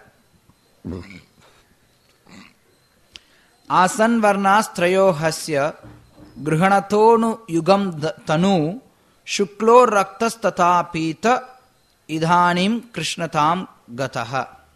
[SPEAKER 1] ஆசன் வர்ணாஸ்திரயோ ஹஸ்ய கிருஹணத்தோனு யுகம் த- தனு சுக்லோ ரக்தஸ்ததா பீத இதானிம் கிருஷ்ணதாம் கதஹ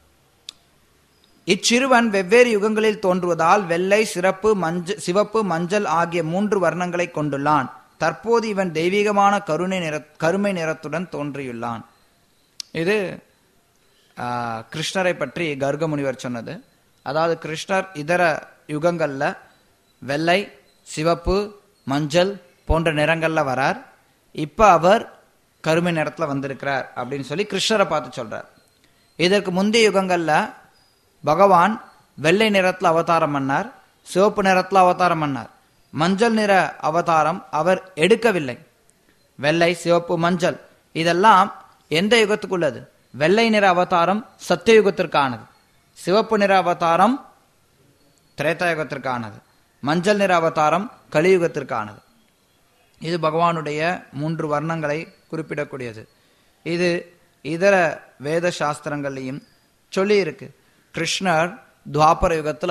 [SPEAKER 1] இச்சிறுவன் வெவ்வேறு யுகங்களில் தோன்றுவதால் வெள்ளை சிறப்பு மஞ்ச சிவப்பு மஞ்சள் ஆகிய மூன்று வர்ணங்களை கொண்டுள்ளான் தற்போது இவன் தெய்வீகமான கருணை நிற கருமை நிறத்துடன் தோன்றியுள்ளான் இது ஆ, கிருஷ்ணரை பற்றி கர்க முனிவர் சொன்னது அதாவது கிருஷ்ணர் இதர யுகங்கள்ல வெள்ளை சிவப்பு மஞ்சள் போன்ற நிறங்கள்ல வரார் இப்ப அவர் கருமை நிறத்துல வந்திருக்கிறார் அப்படின்னு சொல்லி கிருஷ்ணரை பார்த்து சொல்றார் இதற்கு முந்தைய யுகங்கள்ல பகவான் வெள்ளை நிறத்துல அவதாரம் பண்ணார் சிவப்பு நிறத்துல அவதாரம் பண்ணார் மஞ்சள் நிற அவதாரம் அவர் எடுக்கவில்லை வெள்ளை சிவப்பு மஞ்சள் இதெல்லாம் எந்த யுகத்துக்குள்ளது வெள்ளை நிற அவதாரம் சத்தியயுகத்திற்கானது சிவப்பு நிற அவதாரம் திரேதாயுகத்திற்கானது மஞ்சள் நிற அவதாரம் கலியுகத்திற்கானது இது பகவானுடைய மூன்று வர்ணங்களை குறிப்பிடக்கூடியது இது இதர வேத சாஸ்திரங்கள்லையும் சொல்லி இருக்கு கிருஷ்ணர் துவாபர யுகத்துல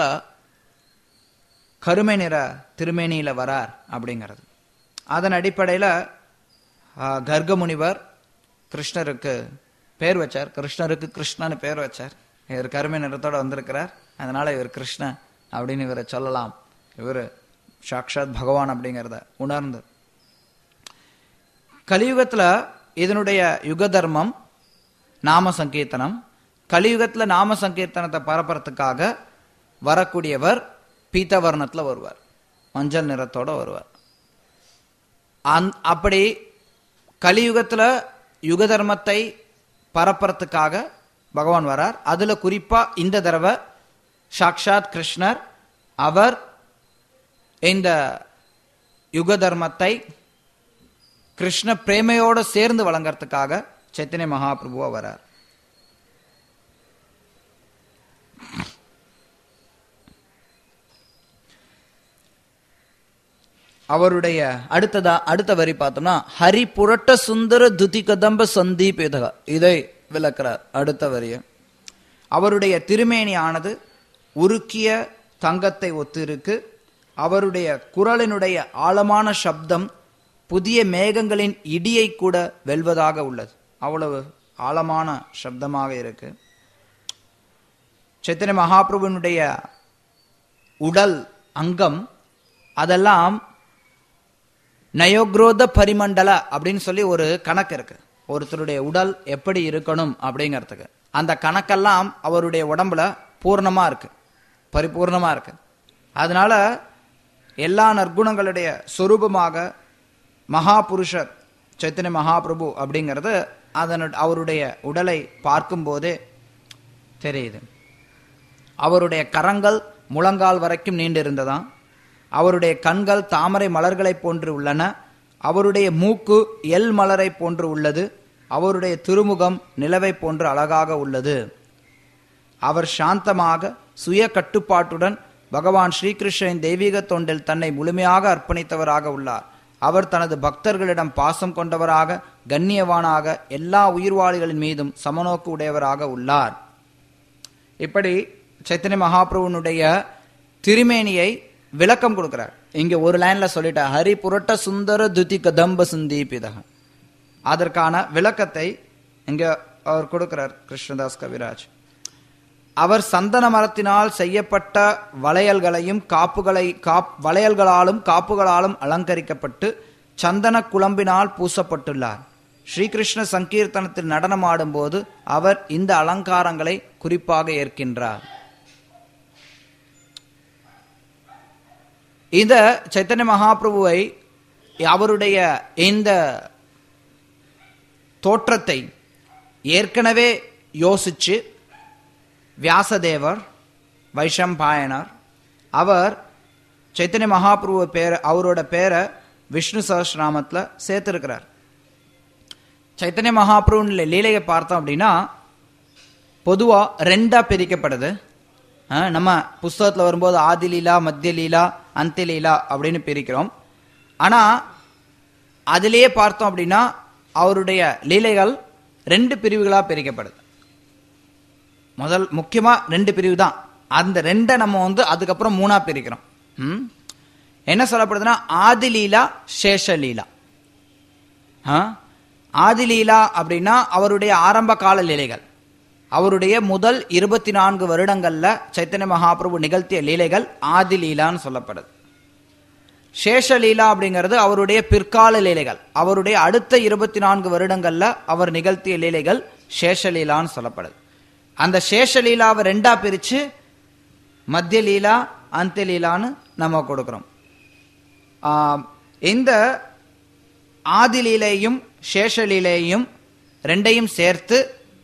[SPEAKER 1] கருமை நிற திருமேனியில வரார் அப்படிங்கிறது அதன் அடிப்படையில் கர்க முனிவர் கிருஷ்ணருக்கு பேர் வச்சார் கிருஷ்ணருக்கு கிருஷ்ணன்னு பேர் வச்சார் இவர் கருமை நிறத்தோட வந்திருக்கிறார் அதனால இவர் கிருஷ்ண அப்படின்னு இவரை சொல்லலாம் இவர் சாக்ஷாத் பகவான் அப்படிங்கிறத உணர்ந்து கலியுகத்துல இதனுடைய யுக தர்மம் நாம சங்கீர்த்தனம் கலியுகத்துல நாம சங்கீர்த்தனத்தை பரப்புறதுக்காக வரக்கூடியவர் பீத்தவர்ணத்துல வருவார் மஞ்சள் நிறத்தோட வருவார் அந் அப்படி கலியுகத்துல யுக தர்மத்தை பரப்புறதுக்காக பகவான் வரார் அதுல குறிப்பா இந்த தடவை சாக்ஷாத் கிருஷ்ணர் அவர் இந்த யுக தர்மத்தை கிருஷ்ண பிரேமையோட சேர்ந்து வழங்கறதுக்காக சைத்தன்ய மகாபிரபுவா வரார் அவருடைய அடுத்ததா அடுத்த வரி பார்த்தோம்னா ஹரி புரட்ட சுந்தர துதி கதம்ப சந்தீபேதக இதை விளக்குறார் அடுத்த வரிய அவருடைய திருமேனியானது உருக்கிய தங்கத்தை ஒத்திருக்கு அவருடைய குரலினுடைய ஆழமான சப்தம் புதிய மேகங்களின் இடியை கூட வெல்வதாக உள்ளது அவ்வளவு ஆழமான சப்தமாக இருக்கு சைத்தன்ய மகாபிரபுனுடைய உடல் அங்கம் அதெல்லாம் நயோக்ரோத பரிமண்டல அப்படின்னு சொல்லி ஒரு கணக்கு இருக்கு ஒருத்தருடைய உடல் எப்படி இருக்கணும் அப்படிங்கிறதுக்கு அந்த கணக்கெல்லாம் அவருடைய உடம்புல பூர்ணமா இருக்கு பரிபூர்ணமா இருக்கு அதனால எல்லா நற்குணங்களுடைய சொரூபமாக மகாபுருஷர் சைத்தன்ய மகாபிரபு அப்படிங்கிறது அதனு அவருடைய உடலை பார்க்கும்போதே தெரியுது அவருடைய கரங்கள் முழங்கால் வரைக்கும் நீண்டிருந்ததாம் அவருடைய கண்கள் தாமரை மலர்களைப் போன்று உள்ளன அவருடைய மூக்கு எல் மலரை போன்று உள்ளது அவருடைய திருமுகம் நிலவை போன்று அழகாக உள்ளது அவர் சாந்தமாக சுய கட்டுப்பாட்டுடன் பகவான் ஸ்ரீகிருஷ்ணன் தெய்வீக தொண்டில் தன்னை முழுமையாக அர்ப்பணித்தவராக உள்ளார் அவர் தனது பக்தர்களிடம் பாசம் கொண்டவராக கண்ணியவானாக எல்லா உயிர்வாளிகளின் மீதும் சமநோக்கு உடையவராக உள்ளார் இப்படி சைத்தன்ய மகாபிரபுனுடைய திருமேனியை விளக்கம் கொடுக்கிறார் இங்க ஒரு லைன்ல சொல்லிட்டார் ஹரி புரட்ட சுந்தர துதி கதம்ப சுந்தீபிதக அதற்கான விளக்கத்தை இங்க அவர் கொடுக்கிறார் கிருஷ்ணதாஸ் கவிராஜ் அவர் சந்தன மரத்தினால் செய்யப்பட்ட வளையல்களையும் காப்புகளை காப் வளையல்களாலும் காப்புகளாலும் அலங்கரிக்கப்பட்டு சந்தன குழம்பினால் பூசப்பட்டுள்ளார் ஸ்ரீகிருஷ்ண சங்கீர்த்தனத்தில் நடனமாடும் போது அவர் இந்த அலங்காரங்களை குறிப்பாக ஏற்கின்றார் இந்த சைத்தன்ய மகாபிரபுவை அவருடைய இந்த தோற்றத்தை ஏற்கனவே யோசிச்சு வியாசதேவர் வைஷம்பாயனர் அவர் சைத்தன்ய மகாபிரபு பேரை அவரோட பேரை விஷ்ணு சஹஸ்ரநாமத்தில் சேர்த்திருக்கிறார் சைத்தன்ய மகாபிரபு லீலையை பார்த்தோம் அப்படின்னா பொதுவாக ரெண்டா பிரிக்கப்படுது அஹ், நம்ம புஸ்தகத்தில் வரும்போது ஆதி லீலா மத்திய லீலா அந்திய லீலா அப்படின்னு பிரிக்கிறோம் ஆனால் அதிலேயே பார்த்தோம் அப்படின்னா அவருடைய லீலைகள் ரெண்டு பிரிவுகளாக பிரிக்கப்படுது முதல் முக்கியமா ரெண்டு பிரிவு தான் அந்த ரெண்டை நம்ம வந்து அதுக்கப்புறம் மூணா பிரிக்கிறோம் ம்? என்ன சொல்லப்படுதுன்னா ஆதிலீலா சேஷலீலா ஆ? ஆதிலீலா அப்படின்னா அவருடைய ஆரம்ப கால லீலைகள் அவருடைய முதல் இருபத்தி நான்கு வருடங்கள்ல சைத்தன்ய மகாபிரபு நிகழ்த்திய லீலைகள் ஆதிலீலான்னு சொல்லப்படுது சேஷலீலா அப்படிங்கிறது அவருடைய பிற்கால லீலைகள் அவருடைய அடுத்த இருபத்தி நான்கு வருடங்கள்ல அவர் நிகழ்த்திய லீலைகள் சேஷலீலான்னு சொல்லப்படுது அந்த சேஷலீலாவை ரெண்டா பிரிச்சு மத்திய லீலா அந்திய லீலான்னு நம்ம கொடுக்கிறோம் ஆம், இந்த ஆதிலீலையும் சேஷலீலையும் ரெண்டையும் சேர்த்து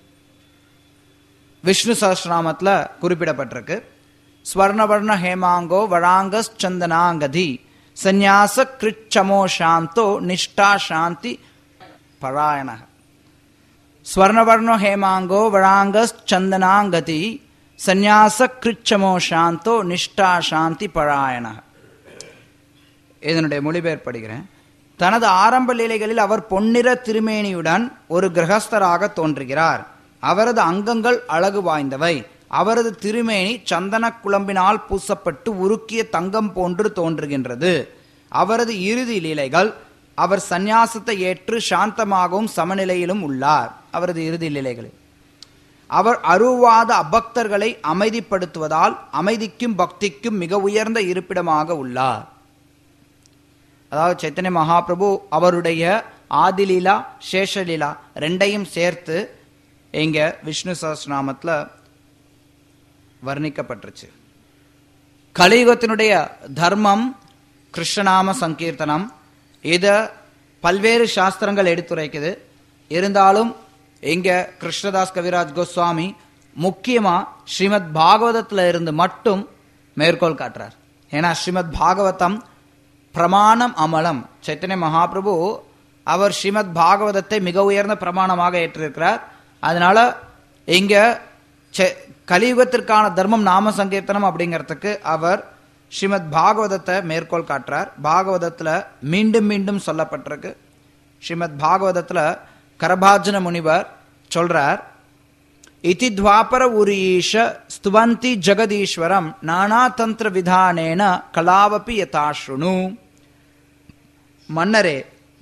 [SPEAKER 1] விஷ்ணு சஹஸ்ரநாமத்துல குறிப்பிடப்பட்டிருக்கு ஸ்வர்ணவர்ண ஹேமாங்கோ வழாங்கஸ் சந்தனாங்கதி சந்நியாச கிருச்சமோ சாந்தோ நிஷ்டா சாந்தி பராயணக ஸ்வர்ணவர்ணோ ஹேமாங்கோ வழாங்கஸ் சந்தனாங்கதி சந்நியாச கிருச்சமோ சாந்தோ நிஷ்டா சாந்தி பராயணக இதனுடைய மொழிபெயர்ப்பு படிக்கிறேன் தனது ஆரம்ப லீலைகளில் அவர் பொன்னிற திருமேனியுடன் ஒரு கிரகஸ்தராக தோன்றுகிறார் அவரது அங்கங்கள் அழகு வாய்ந்தவை அவரது திருமேனி சந்தன குழம்பினால் பூசப்பட்டு உருக்கிய தங்கம் போன்று தோன்றுகின்றது அவரது இறுதி லீலைகள் அவர் சந்நியாசத்தை ஏற்று சாந்தமாகவும் சமநிலையிலும் உள்ளார் அவரது இறுதி லீலைகளில் அவர் அருவாத அபக்தர்களை அமைதிப்படுத்துவதால் அமைதிக்கும் பக்திக்கும் மிக உயர்ந்த இருப்பிடமாக உள்ளார் அதாவது சைத்தன்ய மகாபிரபு அவருடைய ஆதிலீலா சேஷலீலா ரெண்டையும் சேர்த்து இங்க விஷ்ணு சஹஸ்ரநாமத்துல வர்ணிக்கப்பட்டுருச்சு கலியுகத்தினுடைய தர்மம் கிருஷ்ணநாம சங்கீர்த்தனம் இத பல்வேறு சாஸ்திரங்கள் எடுத்துரைக்குது இருந்தாலும் இங்க கிருஷ்ணதாஸ் கவிராஜ் கோஸ்வாமி முக்கியமா ஸ்ரீமத் பாகவதத்துல இருந்து மட்டும் மேற்கோள் காட்டுறார் ஏன்னா ஸ்ரீமத் பாகவதம் பிரமாணம் அமலம் சைத்தன்ய மகாபிரபு அவர் ஸ்ரீமத் பாகவதத்தை மிக உயர்ந்த பிரமாணமாக ஏற்றிருக்கிறார் அதனால இங்க செ- கலியுகத்திற்கான தர்மம் நாம சங்கீர்த்தனம் அப்படிங்கிறதுக்கு அவர் ஸ்ரீமத் பாகவதத்தை மேற்கோள் காட்டுறார் பாகவதத்துல மீண்டும் மீண்டும் சொல்லப்பட்டிருக்கு ஸ்ரீமத் பாகவதத்துல கரபாஜன முனிவர் சொல்றார் இதி துவாபர உரீஷ ஸ்துவந்தி ஜெகதீஸ்வரம் நானாதந்திர விதானேன கலாவபி யதாஸ்ருணு மன்னரே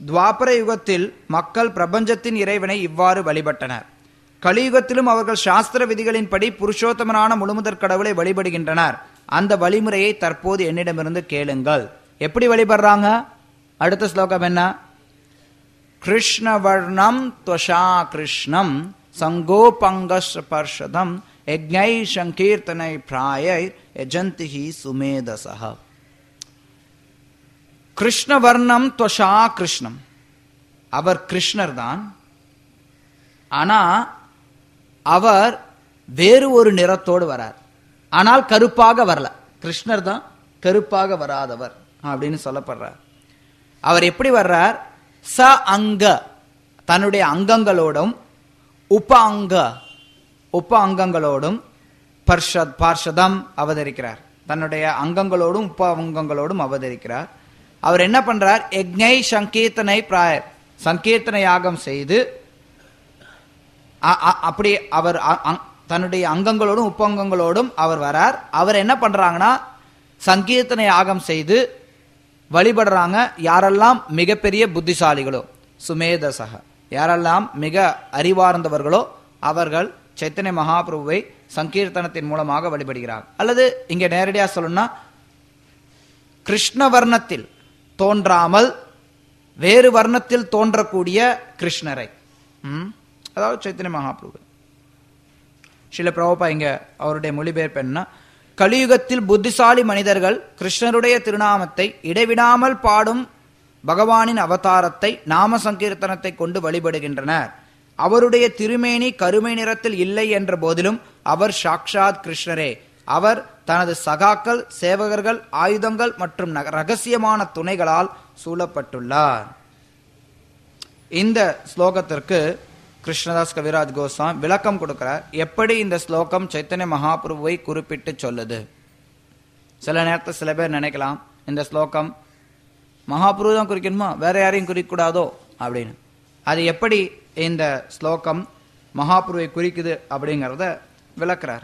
[SPEAKER 1] துவாபர யுகத்தில் மக்கள் பிரபஞ்சத்தின் இறைவனை இவ்வாறு வழிபட்டனர் கலியுகத்திலும் அவர்கள் சாஸ்திர விதிகளின்படி புருஷோத்தமனான முழுமுதற் கடவுளை வழிபடுகின்றனர் அந்த வழிமுறையை தற்போது என்னிடமிருந்து கேளுங்கள் எப்படி வழிபடுறாங்க அடுத்த ஸ்லோகம் என்ன கிருஷ்ணவர்ணம் துவஷா கிருஷ்ணம் சங்கோபங்கஸ்பர்ஷதம் யஜ்ஞை சங்கீர்த்தனை பிராயை யஜந்திஹி சுமேதசக கிருஷ்ணவர்ணம் துவஷா கிருஷ்ணம் அவர் கிருஷ்ணர் தான் ஆனா அவர் வேறு ஒரு நிறத்தோடு வரார் ஆனால் கருப்பாக வரல கிருஷ்ணர் தான் கருப்பாக வராதவர் அப்படின்னு சொல்லப்படுறார் அவர் எப்படி வர்றார் ச அங்க தன்னுடைய அங்கங்களோடும் உப அங்க உப அங்கங்களோடும் பர்ஷத் பார்ஷதம் அவதரிக்கிறார் தன்னுடைய அங்கங்களோடும் உப அங்கங்களோடும் அவதரிக்கிறார் அவர் என்ன பண்றார் யக்ஞை சங்கீர்த்தனை பிராயர் சங்கீர்த்தனை யாகம் செய்து அ- அ- அப்படி அவர் அ- அ- தன்னுடைய அங்கங்களோடும் உப்பங்கங்களோடும் அவர் வரார் அவர் என்ன பண்றாங்கன்னா சங்கீர்த்தனை யாகம் செய்து வழிபடுறாங்க யாரெல்லாம் மிகப்பெரிய புத்திசாலிகளோ சுமேதசக யாரெல்லாம் மிக அறிவார்ந்தவர்களோ அவர்கள் சைத்தன்ய மகாபிரபுவை சங்கீர்த்தனத்தின் மூலமாக வழிபடுகிறார் அல்லது இங்க நேரடியா சொல்லணும்னா கிருஷ்ண வர்ணத்தில் தோன்றாமல் வேறு வர்ணத்தில் தோன்றக்கூடிய கிருஷ்ணரை ம்? அதாவது சைத்தன்ய மகாபிரபு சில பிரபா இங்க அவருடைய மொழிபெயர்ப்பு என்ன கலியுகத்தில் புத்திசாலி மனிதர்கள் கிருஷ்ணருடைய திருநாமத்தை இடைவிடாமல் பாடும் பகவானின் அவதாரத்தை நாம சங்கீர்த்தனத்தை கொண்டு வழிபடுகின்றனர் அவருடைய திருமேனி கருமை நிறத்தில் இல்லை என்ற போதிலும் அவர் சாக்ஷாத் கிருஷ்ணரே அவர் தனது சகாக்கள் சேவகர்கள் ஆயுதங்கள் மற்றும் நக- ரகசியமான துணைகளால் சூழப்பட்டுள்ளார் இந்த ஸ்லோகத்திற்கு கிருஷ்ணதாஸ் கவிராஜ் கோஸ்வாமி விளக்கம் கொடுக்கிறார் எப்படி இந்த ஸ்லோகம் சைத்தன்ய மகாபிரபுவை குறிப்பிட்டு சொல்லுது சில நேரத்தில் சில பேர் நினைக்கலாம் இந்த ஸ்லோகம் மகாபிரபு தான் குறிக்கணுமா வேற யாரையும் குறிக்கக்கூடாதோ அப்படின்னு அது எப்படி இந்த ஸ்லோகம் மகாபிரபுவை குறிக்குது அப்படிங்கிறத விளக்குறார்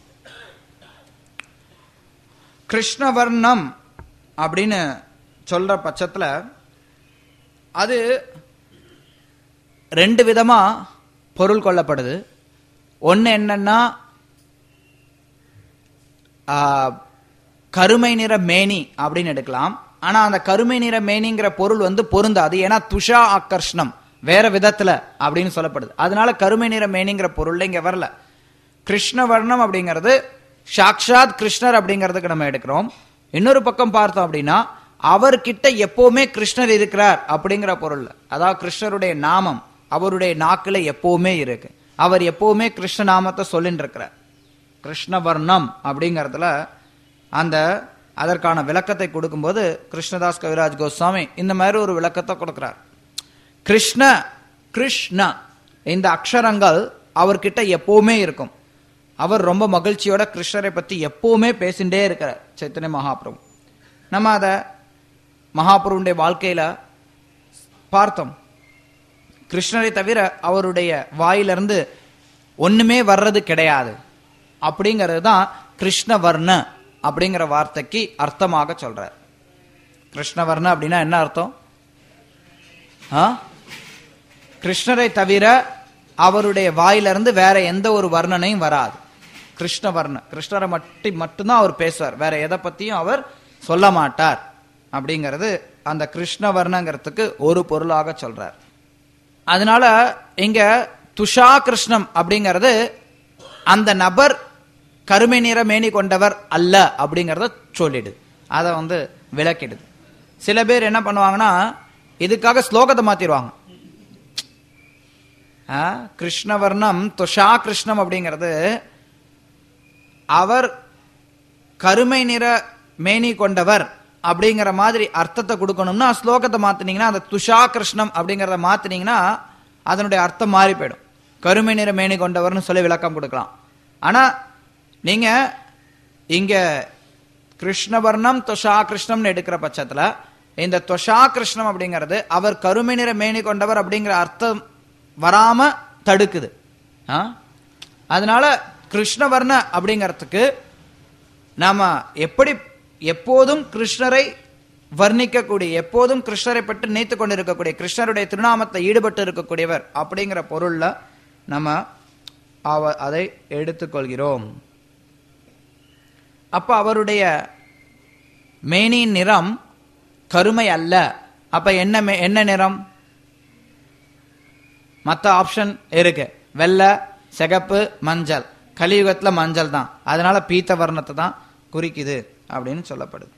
[SPEAKER 1] கிருஷ்ணவர்ணம் அப்படின்னு சொல்ற பட்சத்துல அது ரெண்டு விதமா பொருள் கொள்ளப்படுது ஒன்று என்னன்னா ஆ, கருமை நிற மேனி அப்படின்னு எடுக்கலாம் ஆனா அந்த கருமை நிற மேனிங்கிற பொருள் வந்து பொருந்தாது ஏன்னா துஷா ஆக்கர்ஷணம் வேற விதத்துல அப்படின்னு சொல்லப்படுது அதனால கருமை நிற மேனிங்கிற பொருள்ல இங்க வரல கிருஷ்ணவர்ணம் அப்படிங்கிறது சாக்ஷாத் கிருஷ்ணர் அப்படிங்கிறதுக்கு நம்ம எடுக்கிறோம் இன்னொரு பக்கம் பார்த்தோம் அப்படின்னா அவர்கிட்ட எப்பவுமே கிருஷ்ணர் இருக்கிறார் அப்படிங்கிற பொருள் அதாவது கிருஷ்ணருடைய நாமம் அவருடைய நாக்குல எப்பவுமே இருக்கு அவர் எப்பவுமே கிருஷ்ண நாமத்தை சொல்லிட்டு இருக்கிறார் கிருஷ்ணவர்ணம் அப்படிங்கிறதுல அந்த அதற்கான விளக்கத்தை கொடுக்கும்போது கிருஷ்ணதாஸ் கவிராஜ் கோஸ்வாமி இந்த மாதிரி ஒரு விளக்கத்தை கொடுக்கிறார் கிருஷ்ண கிருஷ்ண இந்த அக்ஷரங்கள் அவர்கிட்ட எப்பவுமே இருக்கும் அவர் ரொம்ப மகிழ்ச்சியோட கிருஷ்ணரை பத்தி எப்பவுமே பேசிண்டே இருக்கிறார் சைத்தன்ய மகாபிரபு நம்ம அதை மகாபிரபுடைய வாழ்க்கையில பார்த்தோம் கிருஷ்ணரை தவிர அவருடைய வாயிலிருந்து ஒண்ணுமே வர்றது கிடையாது அப்படிங்கிறது தான் கிருஷ்ணவர்ண அப்படிங்கிற வார்த்தைக்கு அர்த்தமாக சொல்றார் கிருஷ்ணவர்ண அப்படின்னா என்ன அர்த்தம் ஆ? கிருஷ்ணரை தவிர அவருடைய வாயிலிருந்து வேற எந்த ஒரு வர்ணனையும் வராது கிருஷ்ணவர்ண கிருஷ்ணரை மட்டும் மட்டும்தான் அவர் பேசுவார் வேற எதை பத்தியும் அவர் சொல்ல மாட்டார் அப்படிங்கிறது அந்த கிருஷ்ணவர்ணங்கிறதுக்கு ஒரு பொருளாக சொல்றார் அதனால இங்க துஷா கிருஷ்ணம் அப்படிங்கிறது அந்த நபர் கருமை நிற மேனி கொண்டவர் அல்ல அப்படிங்கறத சொல்லிடுது அதை வந்து விளக்கிடுது சில பேர் என்ன பண்ணுவாங்கன்னா இதுக்காக ஸ்லோகத்தை மாத்திடுவாங்க ஆ, கிருஷ்ணவர்ணம் துஷா கிருஷ்ணம் அப்படிங்கிறது அவர் கருமை நிற மேனி கொண்டவர் அப்படிங்கிற மாதிரி அர்த்தத்தை கொடுக்கணும்னா ஸ்லோகத்தை மாத்தினீங்கன்னா அந்த துஷா கிருஷ்ணம் அப்படிங்கறத மாத்தினீங்கன்னா அதனுடைய அர்த்தம் மாறி போயிடும் கருமை நிற மேனி கொண்டவர்னு சொல்லி விளக்கம் கொடுக்கலாம் ஆனா நீங்க இங்க கிருஷ்ணவர்ணம் துஷா கிருஷ்ணம்னு எடுக்கிற பட்சத்துல இந்த துஷா கிருஷ்ணம் அப்படிங்கிறது அவர் கருமை நிற மேனி கொண்டவர் அப்படிங்கிற அர்த்தம் வராம தடுக்குது ஆ? அதனால கிருஷ்ணவர்ண அப்படிங்கிறதுக்கு நாம எப்படி எப்போதும் கிருஷ்ணரை வர்ணிக்கக்கூடிய எப்போதும் கிருஷ்ணரை பற்றி நினைத்து கொண்டிருக்கக்கூடிய கிருஷ்ணருடைய திருநாமத்தை ஈடுபட்டு இருக்கக்கூடியவர் அப்படிங்கிற பொருள்ல நம்ம அவ அதை எடுத்துக்கொள்கிறோம் அப்ப அவருடைய மேனியின் நிறம் கருமை அல்ல அப்ப என்ன மே- என்ன நிறம் மற்ற ஆப்ஷன் இருக்கு வெள்ளை சிகப்பு மஞ்சள் கலியுகத்துல மஞ்சள் தான் அதனால பீத்த வர்ணத்தை தான் குறிக்குது அப்படின்னு சொல்லப்படுது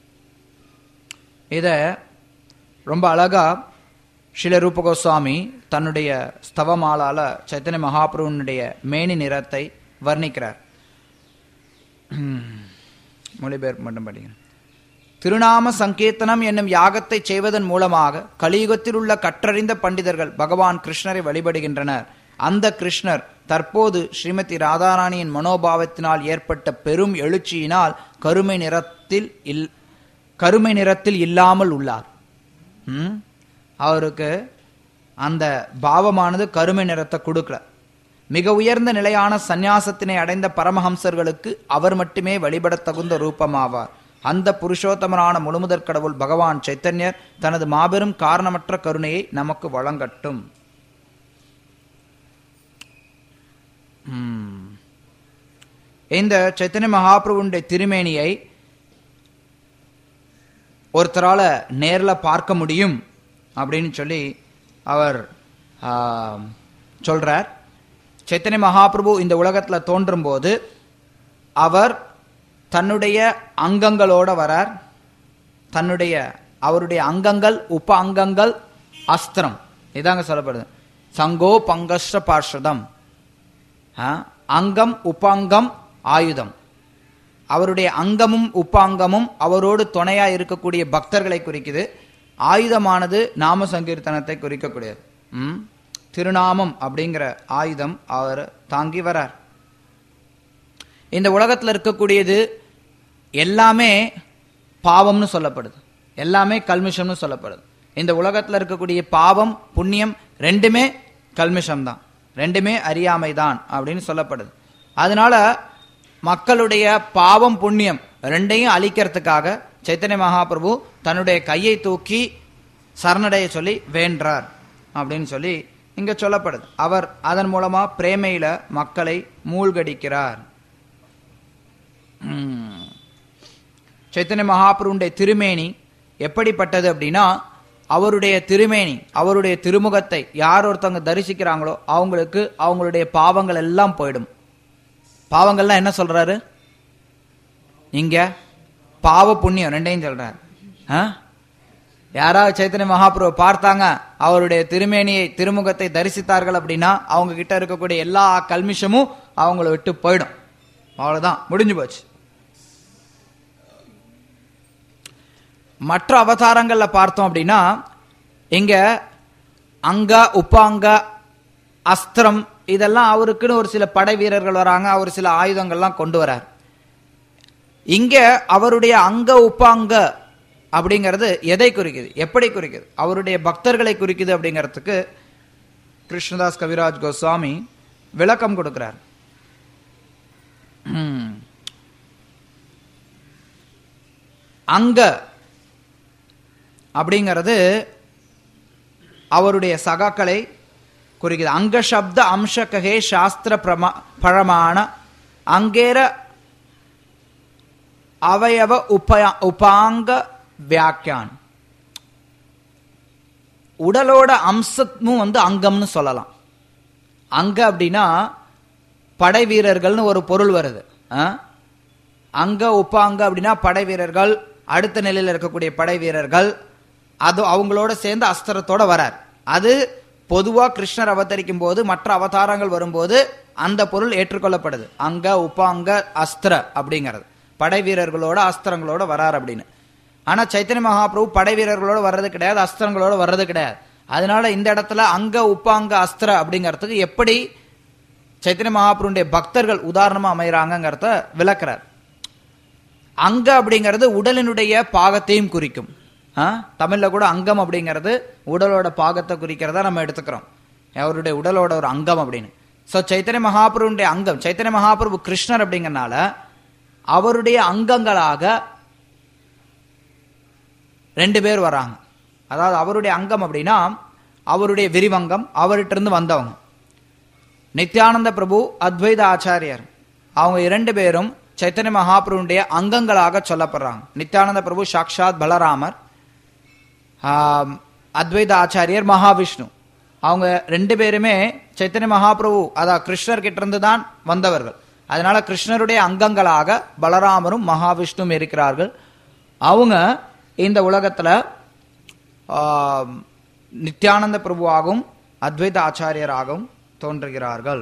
[SPEAKER 1] இத ரொம்ப அழகா ஸ்ரீல ரூப கோஸ்வாமி தன்னுடைய ஸ்தவமாலால சைத்தன்ய மகாபிரபுனுடைய மேனி நிறத்தை வர்ணிக்கிறார் உம், மொழிபெயர்ப்பு மட்டும் படிக்கிறேன் திருநாம சங்கீர்த்தனம் என்னும் யாகத்தை செய்வதன் மூலமாக கலியுகத்தில் உள்ள கற்றறிந்த பண்டிதர்கள் பகவான் கிருஷ்ணரை வழிபடுகின்றனர் அந்த கிருஷ்ணர் தற்போது ஸ்ரீமதி ராதாராணியின் மனோபாவத்தினால் ஏற்பட்ட பெரும் எழுச்சியினால் கருமை நிறத்தில் இல் கருமை நிறத்தில் இல்லாமல் உள்ளார் ம்? அவருக்கு அந்த பாவமானது கருமை நிறத்தை கொடுக்கல மிக உயர்ந்த நிலையான சந்நியாசத்தினை அடைந்த பரமஹம்சர்களுக்கு அவர் மட்டுமே வழிபடத் தகுந்த ரூபமாவார் அந்த புருஷோத்தமரான முழுமுதற் கடவுள் பகவான் சைத்தன்யர் தனது மாபெரும் காரணமற்ற கருணையை நமக்கு வழங்கட்டும் ம். இந்த சைத்தன்ய மகாபிரபுடைய திருமேனியை ஒருத்தரால நேர்ல பார்க்க முடியும் அப்படின்னு சொல்லி அவர் ஆ, சொல்றார் சைத்தன்ய மகாபிரபு இந்த உலகத்துல தோன்றும் போது அவர் தன்னுடைய அங்கங்களோட வரார் தன்னுடைய அவருடைய அங்கங்கள் உப அங்கங்கள் அஸ்திரம் இதாங்க சொல்லப்படுது சங்கோ பங்கஸ்ட பார்ஷதம் ஆ, அங்கம் உபாங்கம் ஆயுதம் அவருடைய அங்கமும் உப்பாங்கமும் அவரோடு துணையா இருக்கக்கூடிய பக்தர்களை குறிக்குது ஆயுதமானது நாம சங்கீர்த்தனத்தை குறிக்கக்கூடியது ம்? திருநாமம் அப்படிங்கிற ஆயுதம் அவர் தாங்கி வரார் இந்த உலகத்துல இருக்கக்கூடியது எல்லாமே பாவம்னு சொல்லப்படுது எல்லாமே கல்மிஷம்னு சொல்லப்படுது இந்த உலகத்துல இருக்கக்கூடிய பாவம் புண்ணியம் ரெண்டுமே கல்மிஷம் தான் ரெண்டுமே அறியாமை தான் அப்படின்னு சொல்லப்படுது அதனால மக்களுடைய பாவம் புண்ணியம் ரெண்டையும் அழிக்கிறதுக்காக சைத்தன்ய மகாபிரபு தன்னுடைய கையை தூக்கி சரணடைய சொல்லி வேண்டார் அப்படின்னு சொல்லி இங்க சொல்லப்படுது அவர் அதன் மூலமா பிரேமையில மக்களை மூழ்கடிக்கிறார் ம். சைத்தன்ய மகாபுருடைய திருமேனி எப்படிப்பட்டது அப்படின்னா அவருடைய திருமேனி அவருடைய திருமுகத்தை யார் ஒருத்தவங்க தரிசிக்கிறாங்களோ அவங்களுக்கு அவங்களுடைய பாவங்கள் எல்லாம் போயிடும் பாவங்கள்லாம் என்ன சொல்றாரு இங்க பாவ புண்ணியம் ரெண்டையும் சொல்றாரு ஆ? யாராவது சைத்தன்ய மகாபுருவை பார்த்தாங்க அவருடைய திருமேனியை திருமுகத்தை தரிசித்தார்கள் அப்படின்னா அவங்க கிட்ட இருக்கக்கூடிய எல்லா கல்மிஷமும் அவங்கள விட்டு போயிடும் அவ்வளவுதான் முடிஞ்சு போச்சு மற்ற அவதாரங்கள்ல பார்த்தோம் அப்படின்னா இங்க அங்க உப்பாங்க அஸ்திரம் இதெல்லாம் அவருக்குன்னு ஒரு சில படை வீரர்கள் வராங்க அவர் சில ஆயுதங்கள்லாம் கொண்டு வரார் இங்க அவருடைய அங்க உப்பாங்க அப்படிங்கிறது எதை குறிக்குது எப்படி குறிக்குது அவருடைய பக்தர்களை குறிக்குது அப்படிங்கிறதுக்கு கிருஷ்ணதாஸ் கவிராஜ் கோஸ்வாமி விளக்கம் கொடுக்கிறார் ம். அங்க அப்படிங்கிறது அவருடைய சகாக்களை குறிக்குது அங்க சப்த அம்சகே சாஸ்திர பிரமா பழமான அங்கேர அவயவ உபயா உபாங்க வியாக்கியான் உடலோட அம்சமும் வந்து அங்கம்னு சொல்லலாம் அங்க அப்படின்னா படை வீரர்கள்னு ஒரு பொருள் வருது ஆ? அங்க உப்பாங்க அப்படின்னா படை வீரர்கள் அடுத்த நிலையில் இருக்கக்கூடிய படை வீரர்கள் அது அவங்களோட சேர்ந்து அஸ்திரத்தோட வரார் அது பொதுவா கிருஷ்ணர் அவதரிக்கும் போது மற்ற அவதாரங்கள் வரும்போது அந்த பொருள் ஏற்றுக்கொள்ளப்படுது அங்க உப்பாங்க அஸ்திர அப்படிங்கிறது படை வீரர்களோட அஸ்திரங்களோட வரார் அப்படின்னு ஆனா சைத்தன்ய மகாபிரபு படை வீரர்களோட வர்றது கிடையாது அஸ்திரங்களோட வர்றது கிடையாது அதனால இந்த இடத்துல அங்க உப்பாங்க அஸ்திர அப்படிங்கிறதுக்கு எப்படி சைத்தன்ய மகாபிரபுடைய பக்தர்கள் உதாரணமா அமைகிறாங்கிறத விளக்குறார் அங்க அப்படிங்கிறது உடலினுடைய பாகத்தையும் குறிக்கும் ஆ? தமிழ்ல கூட அங்கம் அப்படிங்கிறது உடலோட பாகத்தை குறிக்கிறதா நம்ம எடுத்துக்கிறோம் அவருடைய உடலோட ஒரு அங்கம் அப்படின்னு சோ சைத்தன்ய மகாபிரபுடைய அங்கம் சைத்தன்ய மகாபிரபு கிருஷ்ணர் அப்படிங்கறனால அவருடைய அங்கங்களாக ரெண்டு பேர் வராங்க அதாவது அவருடைய அங்கம் அப்படின்னா அவருடைய விரிவங்கம் அவர்கிட்ட இருந்து வந்தவங்க நித்யானந்த பிரபு அத்வைத ஆச்சாரியர் அவங்க இரண்டு பேரும் சைத்தன்ய மகாபிரபுடைய அங்கங்களாக சொல்லப்படுறாங்க நித்யானந்த பிரபு சாக்ஷாத் பலராமர் ஆம், அத்வைத ஆச்சாரியர் மகாவிஷ்ணு அவங்க ரெண்டு பேருமே சைத்தன்ய மகாபிரபு அதான் கிருஷ்ணர் கிட்ட இருந்து தான் வந்தவர்கள் அதனால கிருஷ்ணருடைய அங்கங்களாக பலராமரும் மகாவிஷ்ணுவும் இருக்கிறார்கள் அவங்க இந்த உலகத்துல ஆம், நித்யானந்த பிரபுவாகவும் அத்வைத ஆச்சாரியராகவும் தோன்றுகிறார்கள்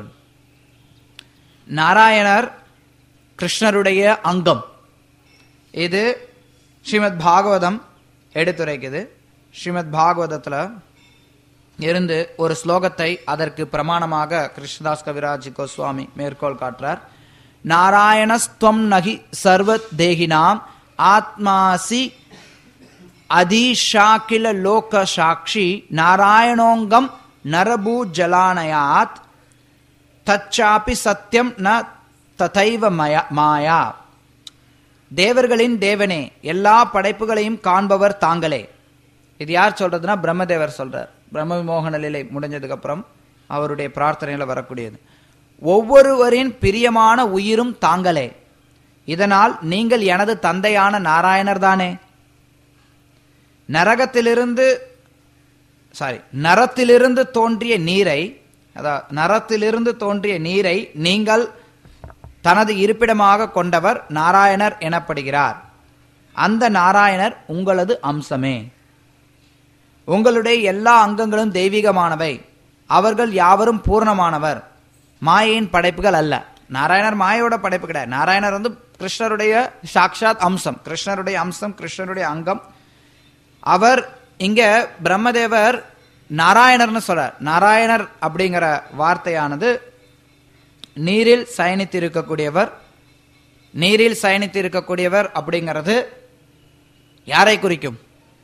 [SPEAKER 1] நாராயணர் கிருஷ்ணருடைய அங்கம் இது ஸ்ரீமத் பாகவதம் எடுத்துரைக்குது ஸ்ரீமத் பாகவதத்துல இருந்து ஒரு ஸ்லோகத்தை அதற்கு பிரமாணமாக கிருஷ்ணதாஸ் கவிராஜ் கோஸ்வாமி மேற்கோள் காட்டுறார் நாராயணஸ்துவம் நகி சர்வ தேகினாம் ஆத்மாசி அதிஷாக்கில லோக சாட்சி நாராயணோங்கம் நரபூ ஜலானயாத் தச்சாப்பி சத்தியம் ந ததைவ மய மாயா தேவர்களின் தேவனே எல்லா படைப்புகளையும் காண்பவர் தாங்களே இது யார் சொல்றதுன்னா பிரம்மதேவர் சொல்றார் பிரம்ம விமோகன நிலை முடிஞ்சதுக்கு அப்புறம் அவருடைய பிரார்த்தனையில வரக்கூடியது ஒவ்வொருவரின் பிரியமான உயிரும் தாங்களே இதனால் நீங்கள் எனது தந்தையான நாராயணர் தானே நரகத்திலிருந்து சாரி நரத்திலிருந்து தோன்றிய நீரை அதாவது நரத்திலிருந்து தோன்றிய நீரை நீங்கள் தனது இருப்பிடமாக கொண்டவர் நாராயணர் எனப்படுகிறார் அந்த நாராயணர் உங்களது அம்சமே உங்களுடைய எல்லா அங்கங்களும் தெய்வீகமானவை அவர்கள் யாவரும் பூர்ணமானவர் மாயையின் படைப்புகள் அல்ல நாராயணர் மாயோட படைப்பு கிடையாது நாராயணர் வந்து கிருஷ்ணருடைய சாக்ஷாத் அம்சம் கிருஷ்ணருடைய அம்சம் கிருஷ்ணருடைய அங்கம் அவர் இங்க பிரம்மதேவர் நாராயணர்னு சொல்றார் நாராயணர் அப்படிங்கிற வார்த்தையானது நீரில் சயனித்து இருக்கக்கூடியவர் நீரில் சயனித்து இருக்கக்கூடியவர் அப்படிங்கிறது யாரை குறிக்கும்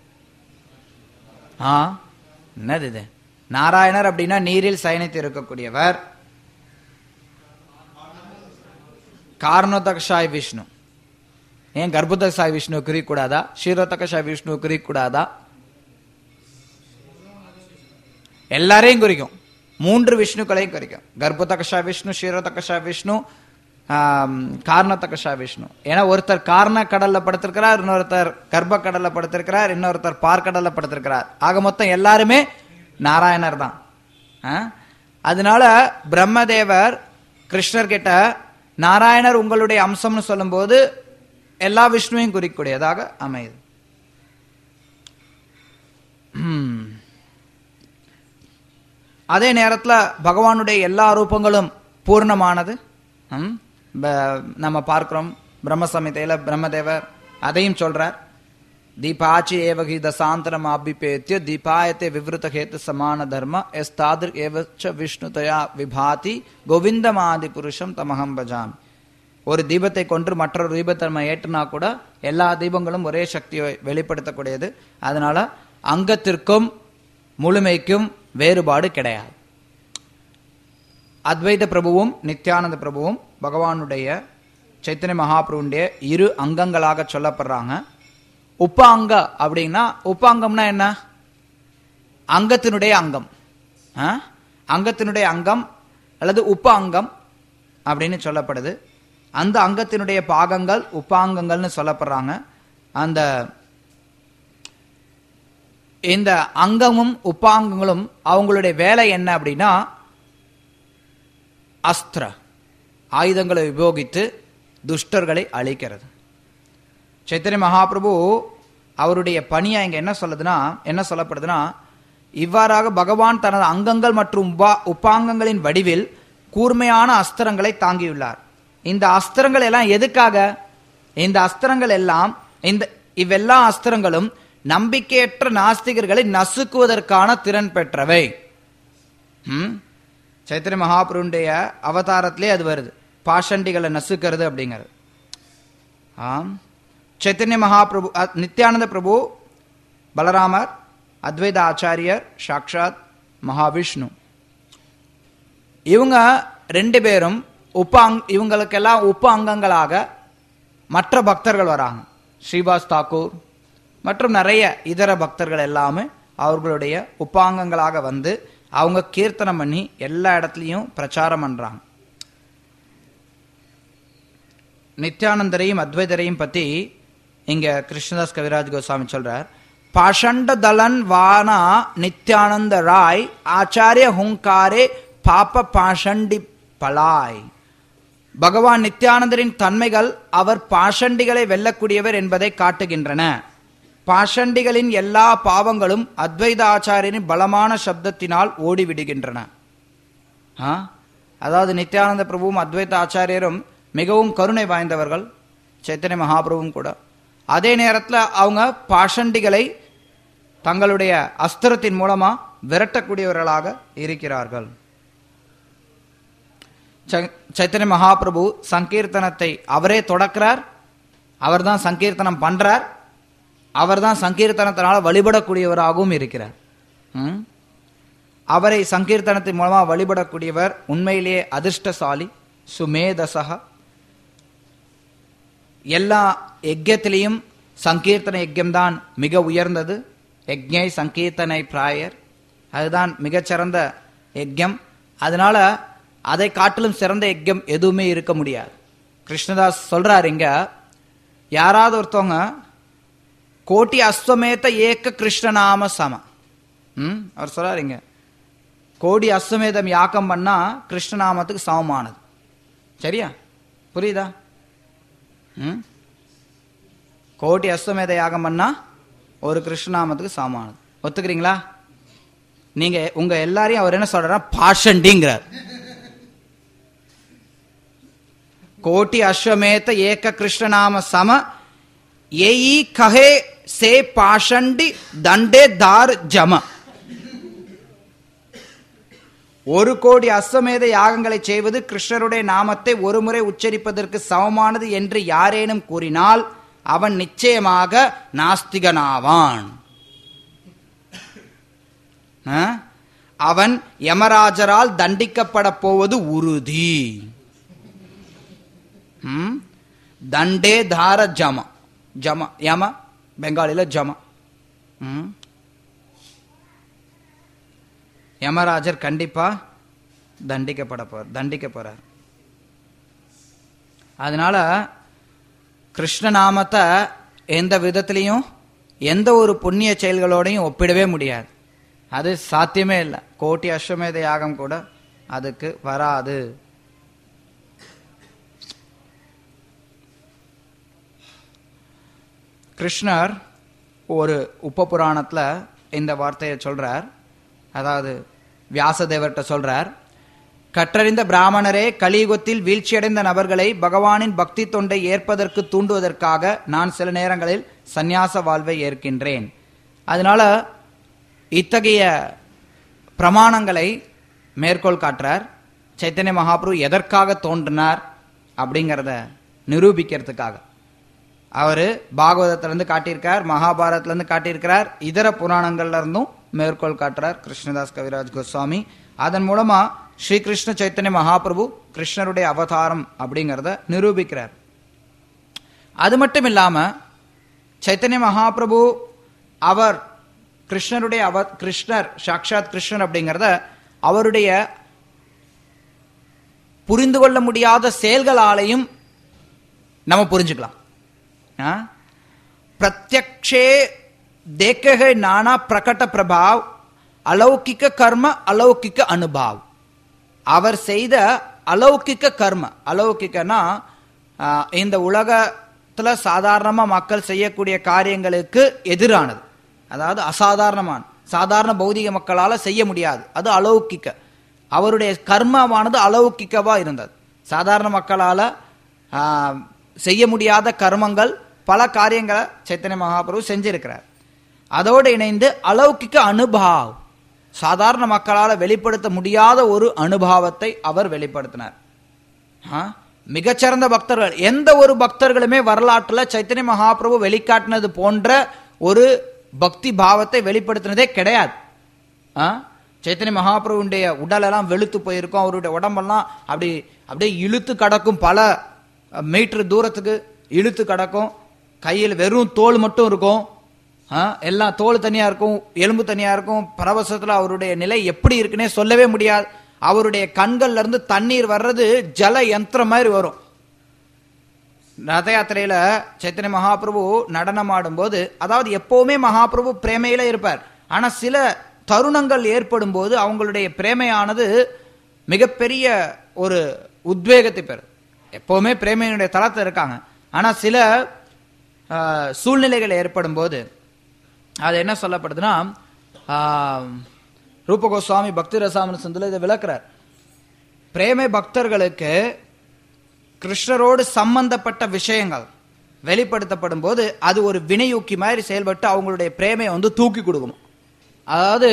[SPEAKER 1] ஆ என்னது இது நாராயணர் அப்படின்னா நீரில் சயனித்து இருக்கக்கூடியவர் காரணோதகஷாய் விஷ்ணு ஏன் கர்ப்பதகஷாய் விஷ்ணு குறிக்கூடாதா ஷீரோதகஷாய் விஷ்ணு குறிக்கூடாதா எல்லாரையும் குறிக்கும் மூன்று விஷ்ணுக்களையும் குறிக்கும் கர்ப்பதகஷா விஷ்ணு ஷீரோதகஷா விஷ்ணு ஆம், காரணத்தகஷா விஷ்ணு ஏன்னா ஒருத்தர் காரண கடல்ல படுத்திருக்கிறார் இன்னொருத்தர் கர்ப்ப கடல்ல படுத்திருக்கிறார் இன்னொருத்தர் பார்க்கடல்ல படுத்திருக்கிறார் ஆக மொத்தம் எல்லாருமே நாராயணர் தான் ஆ? அதனால பிரம்மதேவர் கிருஷ்ணர் கிட்ட நாராயணர் உங்களுடைய அம்சம்னு சொல்லும்போது எல்லா விஷ்ணுவையும் குறிக்கக்கூடியதாக அமையுது ம். அதே நேரத்துல பகவானுடைய எல்லா ரூபங்களும் பூர்ணமானது ம்? ப- நம்ம பார்க்கிறோம் பிரம்ம சமிதையில பிரம்மதேவர் அதையும் சொல்றார் தீபாச்சி ஏவகி தசாந்தரம் அபிபேத்திய தீபாயத்தை விவருத்த ஹேத்து சமான தர்ம எஸ் தாதிர் ஏவச்ச விஷ்ணுதயா விபாதி கோவிந்தமாதி புருஷம் தமகம் பஜாமி ஒரு தீபத்தை கொன்று மற்றொரு தீபத்தை நம்ம ஏற்றுனா கூட எல்லா தீபங்களும் ஒரே சக்தியை வெளிப்படுத்தக்கூடியது அதனால அங்கத்திற்கும் முழுமைக்கும் வேறுபாடு கிடையாது அத்வைத பிரபுவும் நித்யானந்த பிரபுவும் பகவானுடைய சைத்தன்ய மகாபிரபுடைய இரு அங்கங்களாக சொல்லப்படுறாங்க உப்பாங்க அப்படின்னா உப்பாங்கம்னா என்ன அங்கத்தினுடைய அங்கம் ஆ? அங்கத்தினுடைய அங்கம் அல்லது உப்ப அங்கம் அப்படின்னு சொல்லப்படுது அந்த அங்கத்தினுடைய பாகங்கள் உப்பாங்கங்கள்னு சொல்லப்படுறாங்க அந்த இந்த அங்கமும் உப்பாங்கங்களும் அவங்களுடைய வேலை என்ன அப்படின்னா அஸ்திர ஆயுதங்களை உபயோகித்து துஷ்டர்களை அழிக்கிறது சைத்தன்ய மகாபிரபு அவருடைய பணியை இங்க என்ன சொல்லுதுன்னா என்ன சொல்லப்படுதுன்னா இவ்வாறாக பகவான் தனது அங்கங்கள் மற்றும் உபா உப்பாங்கங்களின் வடிவில் கூர்மையான அஸ்திரங்களை தாங்கியுள்ளார் இந்த அஸ்திரங்கள் எல்லாம் எதுக்காக இந்த அஸ்திரங்கள் எல்லாம் இந்த இவ்வெல்லா அஸ்திரங்களும் நம்பிக்கையற்ற நாஸ்திகர்களை நசுக்குவதற்கான திறன் பெற்றவை ம்? சைத்தன்ய மகாபுருடைய அவதாரத்திலே அது வருது பாஷண்டிகளை நசுக்கிறது அப்படிங்கிறது ஆம் சைத்தன்ய மகாபிரபு அ- நித்யானந்த பிரபு பலராமர் அத்வைத ஆச்சாரியர் சாக்ஷாத் மகாவிஷ்ணு இவங்க ரெண்டு பேரும் உப்ப அங் இவங்களுக்கெல்லாம் உப்ப அங்கங்களாக மற்ற பக்தர்கள் வராங்க ஸ்ரீவாஸ் தாக்கூர் மற்றும் நிறைய இதர பக்தர்கள் எல்லாமே அவர்களுடைய உப்பாங்கங்களாக வந்து அவங்க கீர்த்தனம் பண்ணி எல்லா இடத்துலையும் பிரச்சாரம் பண்றாங்க நித்யானந்தரையும் அத்வைதரையும் பத்தி இங்க கிருஷ்ணதாஸ் கவிராஜ் கோஸ்வாமி சொல்றார் பாஷண்ட தலன் வானா நித்யானந்த ராய் ஆச்சாரிய ஹுங்காரே பாப்ப பாஷண்டி பலாய் பகவான் நித்யானந்தரின் தன்மைகள் அவர் பாஷண்டிகளை வெல்லக்கூடியவர் என்பதை காட்டுகின்றன பாஷண்டிகளின் எல்லா பாவங்களும் அத்வைத ஆச்சாரியரின் பலமான சப்தத்தினால் ஓடிவிடுகின்றன ஆ? அதாவது நித்யானந்த பிரபுவும் அத்வைத ஆச்சாரியரும் மிகவும் கருணை வாய்ந்தவர்கள் சைத்தன்ய மகாபிரபுவும் கூட அதே நேரத்தில் அவங்க பாஷண்டிகளை தங்களுடைய அஸ்திரத்தின் மூலமா விரட்டக்கூடியவர்களாக இருக்கிறார்கள் சை- சைத்தன்ய மகாபிரபு சங்கீர்த்தனத்தை அவரே தொடக்கிறார் அவர்தான் சங்கீர்த்தனம் பண்றார் அவர்தான் சங்கீர்த்தனத்தினால வழிபடக்கூடியவராகவும் இருக்கிறார் ம்? அவரை சங்கீர்த்தனத்தின் மூலமா வழிபடக்கூடியவர் உண்மையிலேயே அதிர்ஷ்டசாலி சுமேதசக எல்லா யஜ்யத்திலையும் சங்கீர்த்தன யஜ்யம்தான் மிக உயர்ந்தது யஜ்ஞை சங்கீர்த்தனை பிராயர் அதுதான் மிகச்சிறந்த யஜ்யம் அதனால அதை காட்டிலும் சிறந்த யஜ்யம் எதுவுமே இருக்க முடியாது கிருஷ்ணதாஸ் சொல்றாரு இங்க யாராவது ஒருத்தவங்க கோட்டி அஸ்வமேத ஏக்க கிருஷ்ணநாம சம ம் அவர் சொல்றாருங்க கோடி அஸ்வமேதம் யாக்கம் பண்ணா கிருஷ்ணநாமத்துக்கு சமமானது சரியா புரியுதா ம் கோடி அஸ்வமேத யாகம் பண்ணா ஒரு கிருஷ்ணநாமத்துக்கு சமமானது ஒத்துக்கிறீங்களா நீங்க உங்க எல்லாரையும் அவர் என்ன சொல்றாரா பாஷண்டிங்கிறார் கோட்டி அஸ்வமேத ஏக கிருஷ்ணநாம சம ஏஇ கஹே சே பாஷண்டி தண்டே தார் ஜம ஒரு கோடி அஸ்வமேத யாகங்களை செய்வது கிருஷ்ணருடைய நாமத்தை ஒருமுறை உச்சரிப்பதற்கு சமமானது என்று யாரேனும் கூறினால் அவன் நிச்சயமாக நாஸ்திகனாவான் ஆ? அவன் யமராஜரால் தண்டிக்கப்பட போவது உறுதி ம்? தண்டே தார ஜம ஜம யம பெங்காலில ஜம ம்? யமராஜர் கண்டிப்பா தண்டிக்கப்பட போறார் தண்டிக்க போறார் அதனால கிருஷ்ணநாமத்தை எந்த விதத்திலையும் எந்த ஒரு புண்ணிய செயல்களோடையும் ஒப்பிடவே முடியாது அது சாத்தியமே இல்லை கோட்டி அஸ்வமேத யாகம் கூட அதுக்கு வராது கிருஷ்ணர் ஒரு உப புராணத்துல இந்த வார்த்தையை சொல்றார் அதாவது வியாசதேவர்கிட்ட சொல்றார் கற்றறிந்த பிராமணரே கலியுகத்தில் வீழ்ச்சியடைந்த நபர்களை பகவானின் பக்தி தொண்டை ஏற்பதற்கு தூண்டுவதற்காக நான் சில நேரங்களில் சந்நியாச வாழ்வை ஏற்கின்றேன் அதனால இத்தகைய பிரமாணங்களை மேற்கோள் காட்டுறார் சைத்தன்ய மகாபிரபு எதற்காக தோன்றினார் அப்படிங்கிறத நிரூபிக்கிறதுக்காக அவர் பாகவதத்திலிருந்து காட்டியிருக்கார் மகாபாரத்லேருந்து காட்டியிருக்கிறார் இதர புராணங்கள்ல இருந்தும் மேற்கோள் காட்டுறார் கிருஷ்ணதாஸ் கவிராஜ் கோஸ்வாமி அதன் மூலமா ஸ்ரீ கிருஷ்ண சைத்தன்ய மகாபிரபு கிருஷ்ணருடைய அவதாரம் அப்படிங்கிறத நிரூபிக்கிறார் அது மட்டும் இல்லாம சைத்தன்ய மகாபிரபு அவர் கிருஷ்ணருடைய அவ கிருஷ்ணர் சாக்ஷாத் கிருஷ்ணர் அப்படிங்கிறத அவருடைய புரிந்து கொள்ள முடியாத செயல்களாலையும் நம்ம புரிஞ்சுக்கலாம் ஆ? प्रत्यक्षे देखे है नाना प्रकट प्रभाव अलौकिक कर्म अलौकिक அனுபவ் அவர் செய்த அலௌகிக்க கர்ம அலௌகிக்கனா ஆ, இந்த உலகத்துல சாதாரணமா மக்கள் செய்யக்கூடிய காரியங்களுக்கு எதிரானது அதாவது அசாதாரணமான சாதாரண பௌதிக மக்களால செய்ய முடியாது அது அலௌகிக்க அவருடைய கர்மமானது அலௌகிக்கவா இருந்தது சாதாரண மக்களால ஆ, செய்ய முடியாத கர்மங்கள் பல காரியங்களை சைத்தன்ய மகாபிரபு செஞ்சிருக்கிறார் அதோடு இணைந்து அலௌகிக்க அனுபவ் சாதாரண மக்களால் வெளிப்படுத்த முடியாத ஒரு அனுபவத்தை அவர் வெளிப்படுத்தினார் ஆ? மிகச்சிறந்த பக்தர்கள் எந்த ஒரு பக்தர்களுமே வரலாற்றுல சைத்தன்ய மகாபிரபு வெளிக்காட்டினது போன்ற ஒரு பக்தி பாவத்தை வெளிப்படுத்தினதே கிடையாது ஆ? சைத்தன்ய மகாபிரபுடைய உடலெல்லாம் வெளுத்து போயிருக்கும் அவருடைய உடம்பெல்லாம் அப்படி அப்படியே இழுத்து கடக்கும் பல மீட்டர் தூரத்துக்கு இழுத்து கடக்கும் கையில் வெறும் தோல் மட்டும் இருக்கும் ஆ, எல்லாம் தோல் தனியா இருக்கும் எலும்பு தனியா இருக்கும் பரவசத்துல அவருடைய நிலை எப்படி இருக்குன்னே சொல்லவே முடியாது அவருடைய கண்கள்ல இருந்து தண்ணீர் வர்றது ஜல யந்திரம் மாதிரி வரும் ரத யாத்திரையில சைத்தன்ய மகாபிரபு நடனம் ஆடும்போது அதாவது எப்பவுமே மகாபிரபு பிரேமையில இருப்பார் ஆனா சில தருணங்கள் ஏற்படும் போது அவங்களுடைய பிரேமையானது மிகப்பெரிய ஒரு உத்வேகத்தை பெறும் எப்பவுமே பிரேமையினுடைய தளத்தில் இருக்காங்க ஆனா சில ஆ, சூழ்நிலைகள் ஏற்படும் போது அது என்ன சொல்லப்படுதுன்னா ஆ, ரூப கோஸ்வாமி பக்தி ரசாமன சந்தில் இதை விளக்குறார் பிரேமை பக்தர்களுக்கு கிருஷ்ணரோடு சம்பந்தப்பட்ட விஷயங்கள் வெளிப்படுத்தப்படும் போது அது ஒரு வினையூக்கி மாதிரி செயல்பட்டு அவங்களுடைய பிரேமையை வந்து தூக்கி கொடுக்கும் அதாவது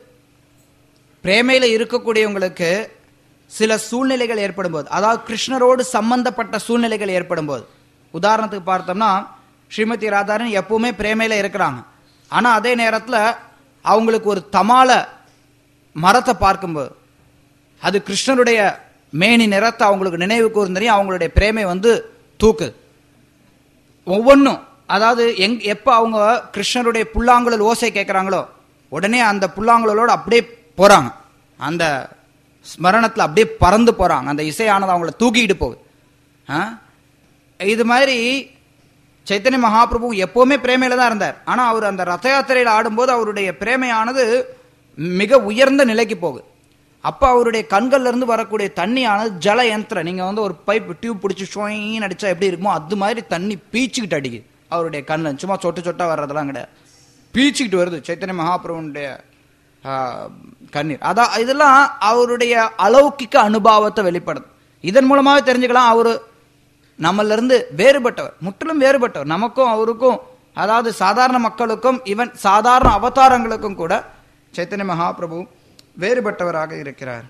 [SPEAKER 1] பிரேமையில இருக்கக்கூடியவங்களுக்கு சில சூழ்நிலைகள் ஏற்படும் போது அதாவது கிருஷ்ணரோடு சம்பந்தப்பட்ட சூழ்நிலைகள் ஏற்படும் போது உதாரணத்துக்கு பார்த்தோம்னா ஸ்ரீமதி ராதாரன் எப்பவுமே பிரேமையில இருக்கிறாங்க ஆனா அதே நேரத்துல அவங்களுக்கு ஒரு தமால மரத்தை பார்க்கும்போது அது கிருஷ்ணருடைய மேனி நிறத்தை அவங்களுக்கு நினைவு கூர்ந்தனையும் அவங்களுடைய பிரேமை வந்து தூக்குது ஒவ்வொன்றும் அதாவது எங் எப்போ அவங்க கிருஷ்ணருடைய புல்லாங்குழல் ஓசை கேட்குறாங்களோ உடனே அந்த புல்லாங்குழலோட அப்படியே போறாங்க அந்த ஸ்மரணத்தில் அப்படியே பறந்து போறாங்க அந்த இசையானது அவங்கள தூக்கிட்டு போகுது ஆ? இது மாதிரி சைத்தன்ய மகாபிரபு எப்பவுமே பிரேமையில தான் இருந்தார் ஆனா அவர் அந்த ரத யாத்திரையில் ஆடும்போது அவருடைய பிரேமையானது மிக உயர்ந்த நிலைக்கு போகுது அப்ப அவருடைய கண்கள்ல இருந்து வரக்கூடிய தண்ணியானது ஜல யந்திரம் நீங்க வந்து ஒரு பைப் டியூப் பிடிச்சி ஷோயின்னு அடிச்சா எப்படி இருக்குமோ அது மாதிரி தண்ணி பீச்சுக்கிட்டு அடிக்குது அவருடைய கண்ணில் சும்மா சொட்டு சொட்டா வர்றதெல்லாம் கிடையாது பீச்சுக்கிட்டு வருது சைத்தன்ய மகாபிரபுடைய ஆ, கண்ணீர் அதான் இதெல்லாம் அவருடைய அலௌகிக்க அனுபவத்தை வெளிப்படுது இதன் மூலமாவே தெரிஞ்சுக்கலாம் அவரு நம்மள இருந்து வேறுபட்டவர் முற்றிலும் வேறுபட்டவர் நமக்கும் அவருக்கும் அதாவது சாதாரண மக்களுக்கும் இவன் சாதாரண அவதாரங்களுக்கும் கூட சைத்தன்ய மகாபிரபு வேறுபட்டவராக இருக்கிறார்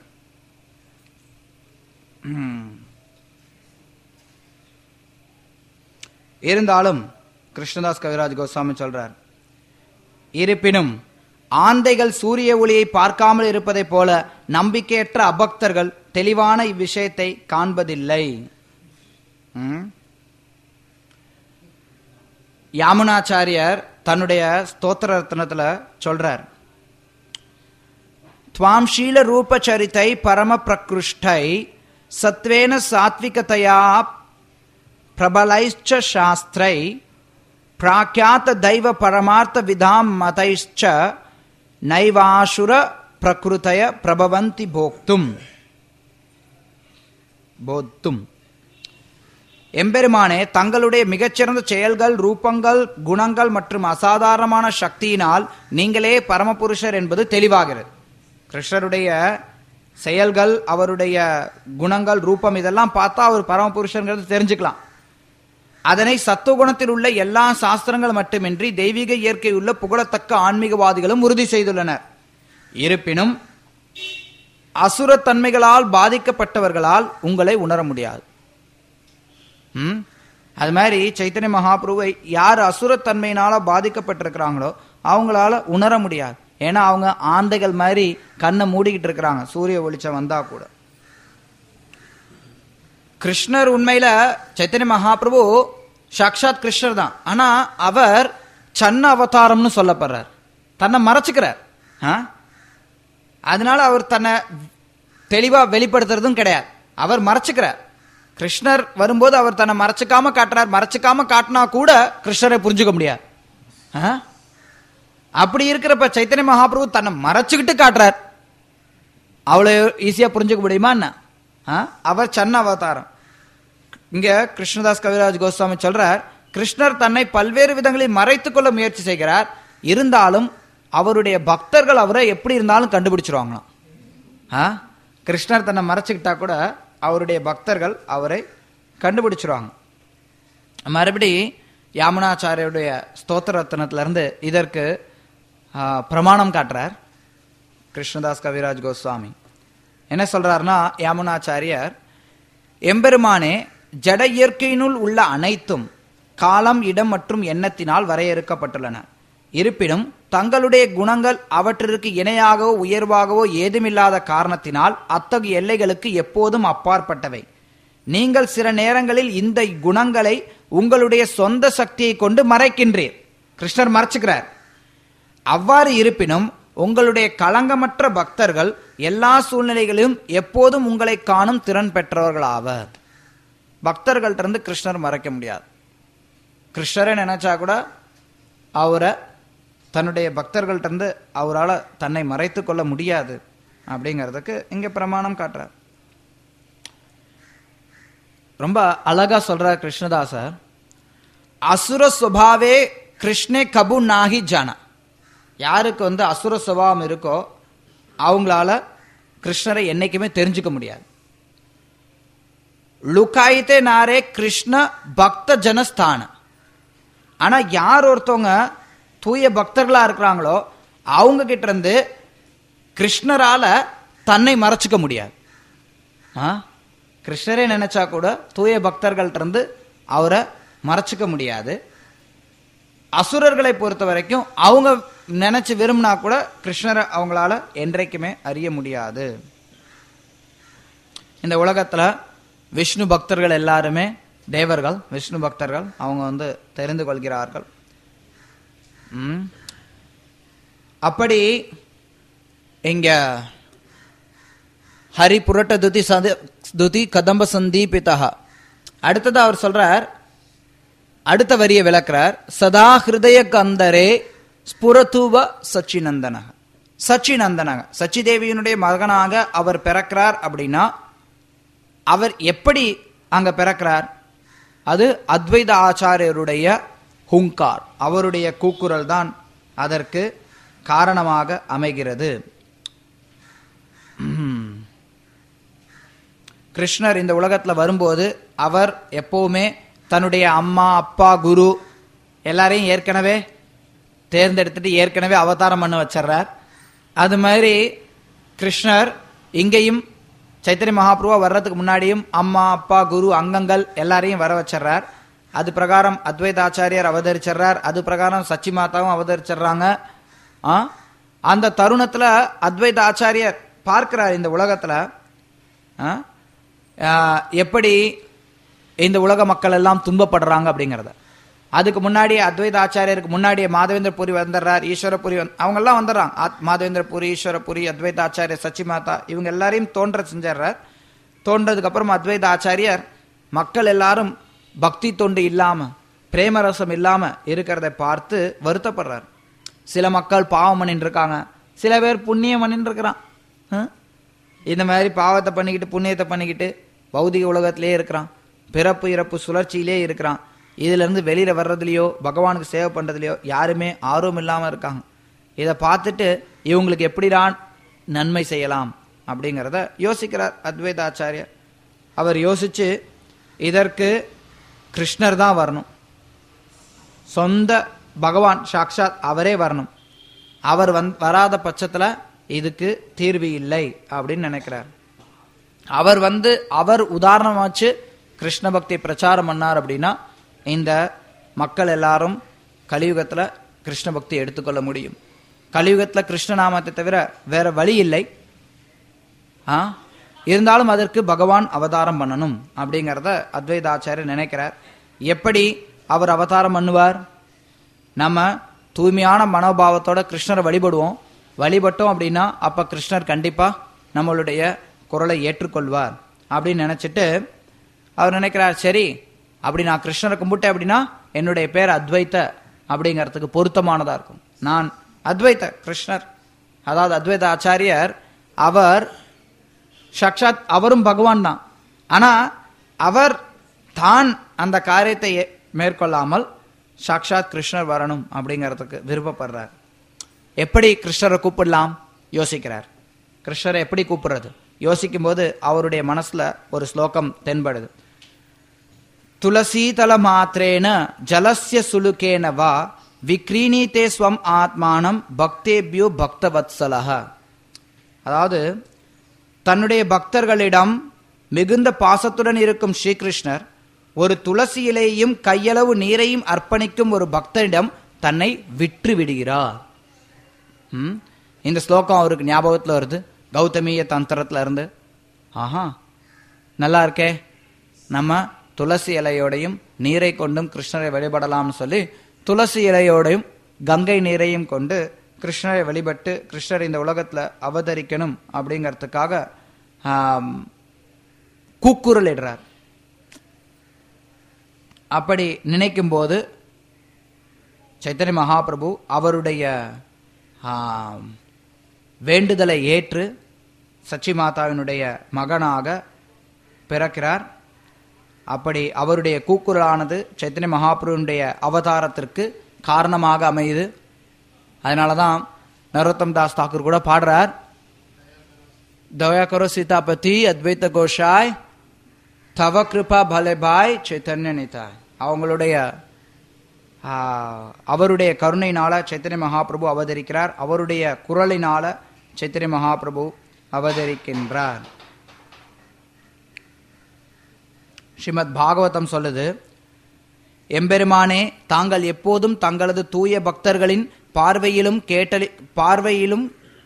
[SPEAKER 1] ம். இருந்தாலும் கிருஷ்ணதாஸ் கவிராஜ் கோஸ்வாமி சொல்றார் இருப்பினும் ஆந்தைகள் சூரிய ஒளியை பார்க்காமல் இருப்பதைப் போல நம்பிக்கையற்ற அபக்தர்கள் தெளிவான இவ்விஷயத்தை காண்பதில்லை ம்? யாமுனாச்சாரியர் தன்னுடைய ஸ்தோத்திர ரத்னத்துல சொல்றார் துவாம் ஷீல ரூபச்சரித்தை பரம பிரகிருஷ்டை சத்வேன சாத்விகதையா பிரபலைச்ச சாஸ்திரை பிராக்கியாத்த தெய்வ பரமார்த்த விதாம் மதைச்ச நைவாசுர பிரகிருதய பிரபவந்தி போக்தும் போத்தும் எம்பெருமானே தங்களுடைய மிகச்சிறந்த செயல்கள் ரூபங்கள் குணங்கள் மற்றும் அசாதாரணமான சக்தியினால் நீங்களே பரமபுருஷர் என்பது தெளிவாகிறது கிருஷ்ணருடைய செயல்கள் அவருடைய குணங்கள் ரூபம் இதெல்லாம் பார்த்தா அவர் பரமபுருஷங்கிறது தெரிஞ்சுக்கலாம் அதனை சத்துவகுணத்தில் உள்ள எல்லா சாஸ்திரங்கள் மட்டுமின்றி தெய்வீக இயற்கை உள்ள புகழத்தக்க ஆன்மீகவாதிகளும் உறுதி செய்துள்ளனர் இருப்பினும் அசுரத்தன்மைகளால் பாதிக்கப்பட்டவர்களால் உங்களை உணர முடியாது ம்? அது மாதிரி சைத்தன்ய மகாபிரபுவை யார் அசுரத்தன்மையினால பாதிக்கப்பட்டிருக்கிறாங்களோ அவங்களால உணர முடியாது ஏன்னா அவங்க ஆந்தைகள் மாதிரி கண்ணை மூடிக்கிட்டு இருக்கிறாங்க சூரிய வெளிச்சம் வந்தா கூட கிருஷ்ணர் உண்மையில சைத்தன்ய மகாபிரபு சாக்ஷாத் கிருஷ்ணர் தான் ஆனா அவர் சன்ன அவதாரம்னு சொல்லப்படுறார் தன்னை மறைச்சுக்கிறார் ஆ? அதனால அவர் தன்னை தெளிவா வெளிப்படுத்துறதும் கிடையாது அவர் மறைச்சுக்கிறார் கிருஷ்ணர் வரும்போது அவர் தன்னை மறைச்சுக்காம காட்டுறார் மறைச்சுக்காம காட்டினா கூட கிருஷ்ணரை புரிஞ்சுக்க முடியாது ஆ? அப்படி இருக்கிறப்ப சைத்தன்ய மகாபிரபு தன்னை மறைச்சுக்கிட்டு காட்டுறார் அவ்வளவு ஈஸியா புரிஞ்சுக்க முடியுமா என்ன ஆ? அவர் சன்ன அவதாரம் இங்க கிருஷ்ணதாஸ் கவிராஜ் கோஸ்வாமி சொல்றார் கிருஷ்ணர் தன்னை பல்வேறு விதங்களில் மறைத்துக் கொள்ள முயற்சி செய்கிறார் இருந்தாலும் அவருடைய பக்தர்கள் அவரை எப்படி இருந்தாலும் கண்டுபிடிச்சிருவாங்களாம் ஆ? கிருஷ்ணர் தன்னை மறைச்சுக்கிட்டா கூட அவருடைய பக்தர்கள் அவரை கண்டுபிடிச்சிருவாங்க மறுபடி யாமுனாச்சாரியருடைய ஸ்தோத்திர ரத்னத்துல இருந்து இதற்கு ஆ, பிரமாணம் காட்டுறார் கிருஷ்ணதாஸ் கவிராஜ் கோஸ்வாமி என்ன சொல்றாருன்னா யாமுனாச்சாரியர் எம்பெருமானே ஜட இயற்கையினுள் உள்ள அனைத்தும் காலம் இடம் மற்றும் எண்ணத்தினால் வரையறுக்கப்பட்டுள்ளன இருப்பினும் தங்களுடைய குணங்கள் அவற்றிற்கு இணையாகவோ உயர்வாகவோ ஏதுமில்லாத காரணத்தினால் அத்தகைய எல்லைகளுக்கு எப்போதும் அப்பாற்பட்டவை நீங்கள் சில நேரங்களில் இந்த குணங்களை உங்களுடைய சொந்த சக்தியை கொண்டு மறைக்கின்றீர் கிருஷ்ணர் மறைச்சுக்கிறார் அவ்வாறு இருப்பினும் உங்களுடைய களங்கமற்ற பக்தர்கள் எல்லா சூழ்நிலைகளிலும் எப்போதும் உங்களை காணும் திறன் பெற்றவர்கள் ஆவர் பக்தர்கள்ட்ட இருந்து கிருஷ்ணர் மறைக்க முடியாது கிருஷ்ணரை நினைச்சா கூட அவரை தன்னுடைய பக்தர்கள்ட்ட இருந்து அவரால் தன்னை மறைத்து கொள்ள முடியாது அப்படிங்கிறதுக்கு இங்க பிரமாணம் காட்டுறார் ரொம்ப அழகா சொல்றார் கிருஷ்ணதாசர் அசுர சுபாவே கிருஷ்ணே கபு நாகி ஜன யாருக்கு வந்து அசுர சுபாவம் இருக்கோ அவங்களால கிருஷ்ணரை என்னைக்குமே தெரிஞ்சுக்க முடியாது லுகாயித்தே நாரே கிருஷ்ண பக்த ஜனஸ்தான ஆனா யார் ஒருத்தவங்க தூய பக்தர்களா இருக்கிறாங்களோ அவங்க கிட்ட இருந்து கிருஷ்ணரால தன்னை மறைச்சுக்க முடியாது ஆ கிருஷ்ணரே நினைச்சா கூட தூய பக்தர்கள்ட்ட இருந்து அவரை மறைச்சுக்க முடியாது அசுரர்களை பொறுத்த வரைக்கும் அவங்க நினைச்சு விரும்பினா கூட கிருஷ்ணரை அவங்களால என்றைக்குமே அறிய முடியாது இந்த உலகத்துல விஷ்ணு பக்தர்கள் எல்லாருமே தேவர்கள் விஷ்ணு பக்தர்கள் அவங்க வந்து தெரிந்து கொள்கிறார்கள் ம். அப்படி இங்க ஹரி புரட்ட துதி சதி துதி கதம்ப சந்தீபிதா அடுத்தது அவர் சொல்றார் அடுத்த வரியை விளக்குறார் சதா ஹிருதய கந்தரே ஸ்புரத்துவ சச்சிநந்தனக சச்சிநந்தனக சச்சிதேவியினுடைய மகனாக அவர் பிறக்கிறார் அப்படின்னா அவர் எப்படி அங்க பிறக்கிறார் அது அத்வைத ஆச்சாரியருடைய ஹுங்கார் அவருடைய கூக்குரல் தான் அதற்கு காரணமாக அமைகிறது உம். கிருஷ்ணர் இந்த உலகத்துல வரும்போது அவர் எப்பவுமே தன்னுடைய அம்மா அப்பா குரு எல்லாரையும் ஏற்கனவே தேர்ந்தெடுத்துட்டு ஏற்கனவே அவதாரம் பண்ண வச்சிடுறார் அது மாதிரி கிருஷ்ணர் இங்கேயும் சைத்தன்ய மகாபிரபுவா வர்றதுக்கு முன்னாடியும் அம்மா அப்பா குரு அங்கங்கள் எல்லாரையும் வர வச்சிடுறார் அது பிரகாரம் அத்வைத ஆச்சாரியார் அவதரிச்சிடுறார் அது பிரகாரம் சச்சி மாதாவும் அவதரிச்சிடுறாங்க ஆ அந்த தருணத்துல அத்வைத ஆச்சாரியார் பார்க்கிறார் இந்த உலகத்துல ஆ? ஆ, எப்படி இந்த உலக மக்கள் எல்லாம் துன்பப்படுறாங்க அப்படிங்கிறத அதுக்கு முன்னாடி அத்வைத ஆச்சாரியருக்கு முன்னாடியே மாதவேந்திர புரி வந்துடுறார் ஈஸ்வரபுரி வந்து அவங்கெல்லாம் வந்துடுறாங்க ஆத்- மாதவேந்திர புரி ஈஸ்வரபுரி அத்வைத ஆச்சாரியர் சச்சி மாதா இவங்க எல்லாரையும் தோன்ற செஞ்சிடுறார் தோன்றதுக்கு அப்புறம் அத்வைத ஆச்சாரியர் மக்கள் எல்லாரும் பக்தி தொண்டு இல்லாம பிரேமரசம் இல்லாம இருக்கிறத பார்த்து வருத்தப்படுறார் சில மக்கள் பாவம் பண்ணிட்டு இருக்காங்க சில பேர் புண்ணியம் பண்ணிட்டு இருக்கிறான் ஆ? இந்த மாதிரி பாவத்தை பண்ணிக்கிட்டு புண்ணியத்தை பண்ணிக்கிட்டு பௌதிக உலகத்திலே இருக்கிறான் பிறப்பு இறப்பு சுழற்சியிலே இருக்கிறான் இதுல இருந்து வெளியில வர்றதுலயோ பகவானுக்கு சேவை பண்றதுலயோ யாருமே ஆர்வம் இல்லாம இருக்காங்க இதை பார்த்துட்டு இவங்களுக்கு எப்படிதான் நன்மை செய்யலாம் அப்படிங்கிறத யோசிக்கிறார் அத்வைத ஆச்சாரியர் அவர் யோசிச்சு இதற்கு கிருஷ்ணர் தான் வரணும் சொந்த பகவான் சாக்ஷாத் அவரே வரணும் அவர் வந் வராத பட்சத்துல இதுக்கு தீர்வு இல்லை அப்படின்னு நினைக்கிறார் அவர் வந்து அவர் உதாரணம் வச்சு கிருஷ்ண பக்தி பிரச்சாரம் பண்ணார் அப்படின்னா இந்த மக்கள் எல்லாரும் கலியுகத்துல கிருஷ்ண பக்தி எடுத்துக்கொள்ள முடியும் கலியுகத்துல கிருஷ்ண நாமத்தை தவிர வேற வழி இல்லை ஆ இருந்தாலும் அதற்கு பகவான் அவதாரம் பண்ணணும் அப்படிங்கிறத அத்வைத ஆச்சாரியர் நினைக்கிறார் எப்படி அவர் அவதாரம் பண்ணுவார் நம்ம தூய்மையான மனோபாவத்தோட கிருஷ்ணரை வழிபடுவோம் வழிபட்டோம் அப்படின்னா அப்ப கிருஷ்ணர் கண்டிப்பா நம்மளுடைய குரலை ஏற்றுக்கொள்வார் அப்படின்னு நினைச்சிட்டு அவர் நினைக்கிறார் சரி அப்படி நான் கிருஷ்ணரை கும்பிட்டேன் அப்படின்னா என்னுடைய பேர் அத்வைத்த அப்படிங்கிறதுக்கு பொருத்தமானதா இருக்கும் நான் அத்வைத்த கிருஷ்ணர் அதாவது அத்வைத ஆச்சாரியர் அவர் சாக்ஷாத் அவரும் பகவான் தான் ஆனா அவர் தான் அந்த காரியத்தை ஏ- மேற்கொள்ளாமல் சாக்ஷாத் கிருஷ்ணர் வரணும் அப்படிங்கிறதுக்கு விருப்பப்படுறார் எப்படி கிருஷ்ணரை கூப்பிடலாம் யோசிக்கிறார் கிருஷ்ணரை எப்படி கூப்பிடுறது யோசிக்கும் போது அவருடைய மனசுல ஒரு ஸ்லோகம் தென்படுது துளசீதல மாத்திரேன ஜலஸ்ய சுலுகேன வா விக்ரீணீதே ஸ்வம் ஆத்மானம் பக்தேபியோ பக்தவத்சலஹ அதாவது தன்னுடைய பக்தர்களிடம் மிகுந்த பாசத்துடன் இருக்கும் ஸ்ரீகிருஷ்ணர் ஒரு துளசி இலையையும் கையளவு நீரையும் அர்ப்பணிக்கும் ஒரு பக்தரிடம் தன்னை விற்று விடுகிறார் ம்? இந்த ஸ்லோகம் அவருக்கு ஞாபகத்துல வருது கௌதமிய தந்திரத்துல இருந்து ஆஹா நல்லா இருக்கே நம்ம துளசி இலையோடையும் நீரை கொண்டும் கிருஷ்ணரை வழிபடலாம்னு சொல்லி துளசி இலையோடையும் கங்கை நீரையும் கொண்டு கிருஷ்ணரை வழிபட்டு கிருஷ்ணர் இந்த உலகத்துல அவதரிக்கணும் அப்படிங்கிறதுக்காக ஆம், கூக்குரல் இடுறார் அப்படி நினைக்கும் போது சைத்தன்ய மகாபிரபு அவருடைய ஆம், வேண்டுதலை ஏற்று சச்சி மாதாவினுடைய மகனாக பிறக்கிறார் அப்படி அவருடைய கூக்குரலானது சைத்தன்ய மகாபிரபுனுடைய அவதாரத்திற்கு காரணமாக அமையுது அதனால தான் நரோத்தம் தாஸ் தாக்கூர் கூட பாடுறார் தயா கரோ சீதாபதி அத்வைத கோஷாய் தவ கிருபா பலே பாய் சைத்தன்ய நிதாய் அவங்களுடைய ஆ, அவருடைய கருணையினால சைத்தன்ய மகாபிரபு அவதரிக்கிறார் அவருடைய குரலினால சைத்தன்ய மகாபிரபு அவதரிக்கின்றார் ஸ்ரீமத் பாகவதம் சொல்லுது எம்பெருமானே தாங்கள் எப்போதும் தங்களது தூய பக்தர்களின் பார்வையிலும் கேட்டலி பார்வையிலும்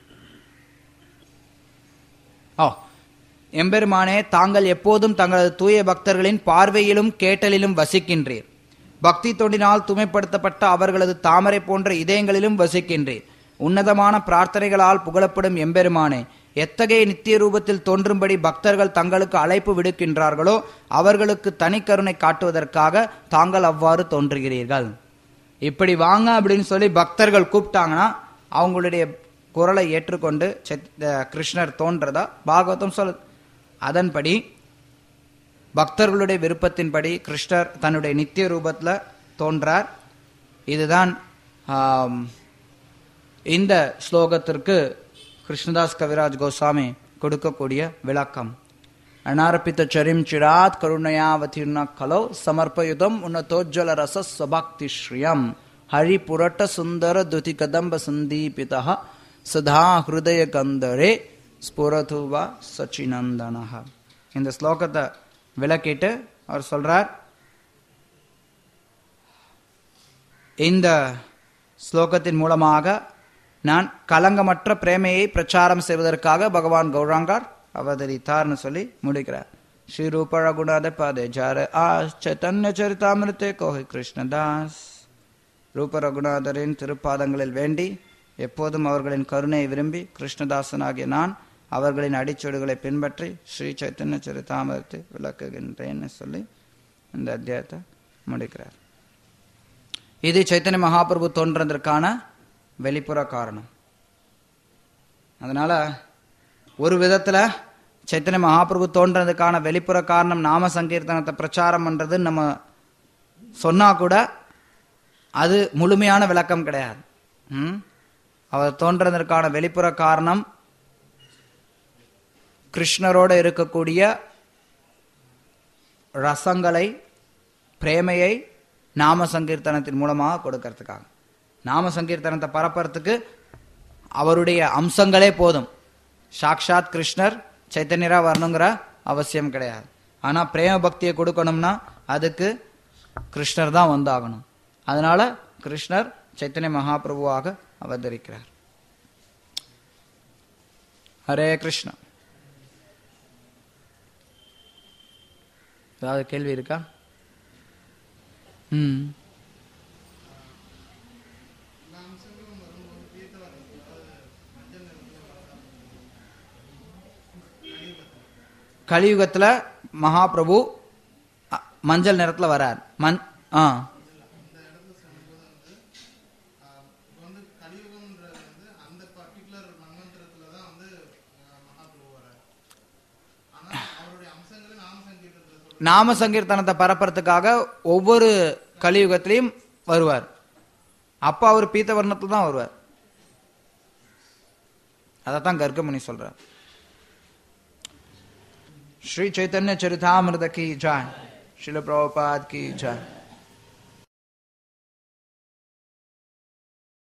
[SPEAKER 1] ஓ எம்பெருமானே தாங்கள் எப்போதும் தங்களது தூய பக்தர்களின் பார்வையிலும் கேட்டலிலும் வசிக்கின்றீர் பக்தி தொண்டினால் தூய்மைப்படுத்தப்பட்ட அவர்களது தாமரை போன்ற இதயங்களிலும் வசிக்கின்றீர் உன்னதமான பிரார்த்தனைகளால் புகழப்படும் எம்பெருமானே எத்தகைய நித்திய ரூபத்தில் தோன்றும்படி பக்தர்கள் தங்களுக்கு அழைப்பு விடுக்கின்றார்களோ அவர்களுக்கு தனிக்கருணை காட்டுவதற்காக தாங்கள் அவ்வாறு தோன்றுகிறீர்கள் இப்படி வாங்க அப்படின்னு சொல்லி பக்தர்கள் கூப்பிட்டாங்கன்னா அவங்களுடைய குரலை ஏற்றுக்கொண்டு செத்- அஹ் கிருஷ்ணர் தோன்றதா பாகவதம் சொல்லுது அதன்படி பக்தர்களுடைய விருப்பத்தின்படி கிருஷ்ணர் தன்னுடைய நித்திய ரூபத்துல தோன்றார் இதுதான் ஆம், இந்த ஸ்லோகத்திற்கு கிருஷ்ணதாஸ் கவிராஜ் கோசாமி கொடுக்கக்கூடிய விளக்கம் அனாரபித்த சரிம் சிராத் கருணையாவதீர்ண கலோ சமர்ப்பயுதம் உன்னதோஜ்வல ரச ஸ்வபக்தி ஸ்ரீயம் ஹரி புரட்ட சுந்தர துதி கதம்ப சந்தீபித சதா ஹிருதய கந்தரே ஸ்புரதுவா சச்சினந்தனஹ இந்த ஸ்லோகத்தை விளக்கிட்டு அவர் சொல்றார் இந்த ஸ்லோகத்தின் மூலமாக நான் கலங்கமற்ற பிரேமையை பிரச்சாரம் செய்வதற்காக பகவான் கௌராங்கார் அவதரித்தார்னு சொல்லி முடிக்கிறார் ஸ்ரீ ரூப ரகுநாத பாதே ஜார ஆ சைத்தன்ய சரிதாமிருத்தே கோஹி கிருஷ்ணதாஸ் ரூப ரகுநாதரின் திருப்பாதங்களில் வேண்டி எப்போதும் அவர்களின் கருணையை விரும்பி கிருஷ்ணதாசனாகிய நான் அவர்களின் அடிச்சுவடுகளை பின்பற்றி ஸ்ரீ சைத்தன்ய சரிதாமிரத்தை விளக்குகின்றேன்னு சொல்லி இந்த அத்தியாயத்தை முடிக்கிறார் இது சைத்தன்ய மகாபிரபு தோன்றதற்கான வெளிப்புற காரணம் அதனால ஒரு விதத்துல சைத்தன்ய மகாபிரபு தோன்றதுக்கான வெளிப்புற காரணம் நாம சங்கீர்த்தனத்தை பிரச்சாரம் பண்றது நம்ம சொன்னா கூட அது முழுமையான விளக்கம் கிடையாது ம்? அவர் தோன்றதற்கான வெளிப்புற காரணம் கிருஷ்ணரோட இருக்கக்கூடிய ரசங்களை பிரேமையை நாம சங்கீர்த்தனத்தின் மூலமாக கொடுக்கறதுக்காக நாம சங்கீர்த்தனத்தை பரப்புறதுக்கு அவருடைய அம்சங்களே போதும் சாக்ஷாத் கிருஷ்ணர் சைத்தன்யரா வரணுங்கிற அவசியம் கிடையாது ஆனா பிரேம பக்தியை கொடுக்கணும்னா அதுக்கு கிருஷ்ணர் தான் வந்தாகணும் அதனால கிருஷ்ணர் சைத்தன்ய மகாபிரபுவாக அவதரிக்கிறார் ஹரே கிருஷ்ணா ஏதாவது கேள்வி இருக்கா ம் கலியுகத்துல மகாபிரபு அ, மஞ்சள் நிறத்துல வரார் மண் ஆ நாம சங்கீர்த்தனத்தை பரப்புறதுக்காக ஒவ்வொரு கலியுகத்திலையும் வருவார் அப்ப அவர் பீத்த வர்ணத்துல தான் வருவார் அதைத்தான் கர்க்கமணி சொல்றார் श्री चैतन्य चरितामृत की जय शिल प्रभुपाद की जय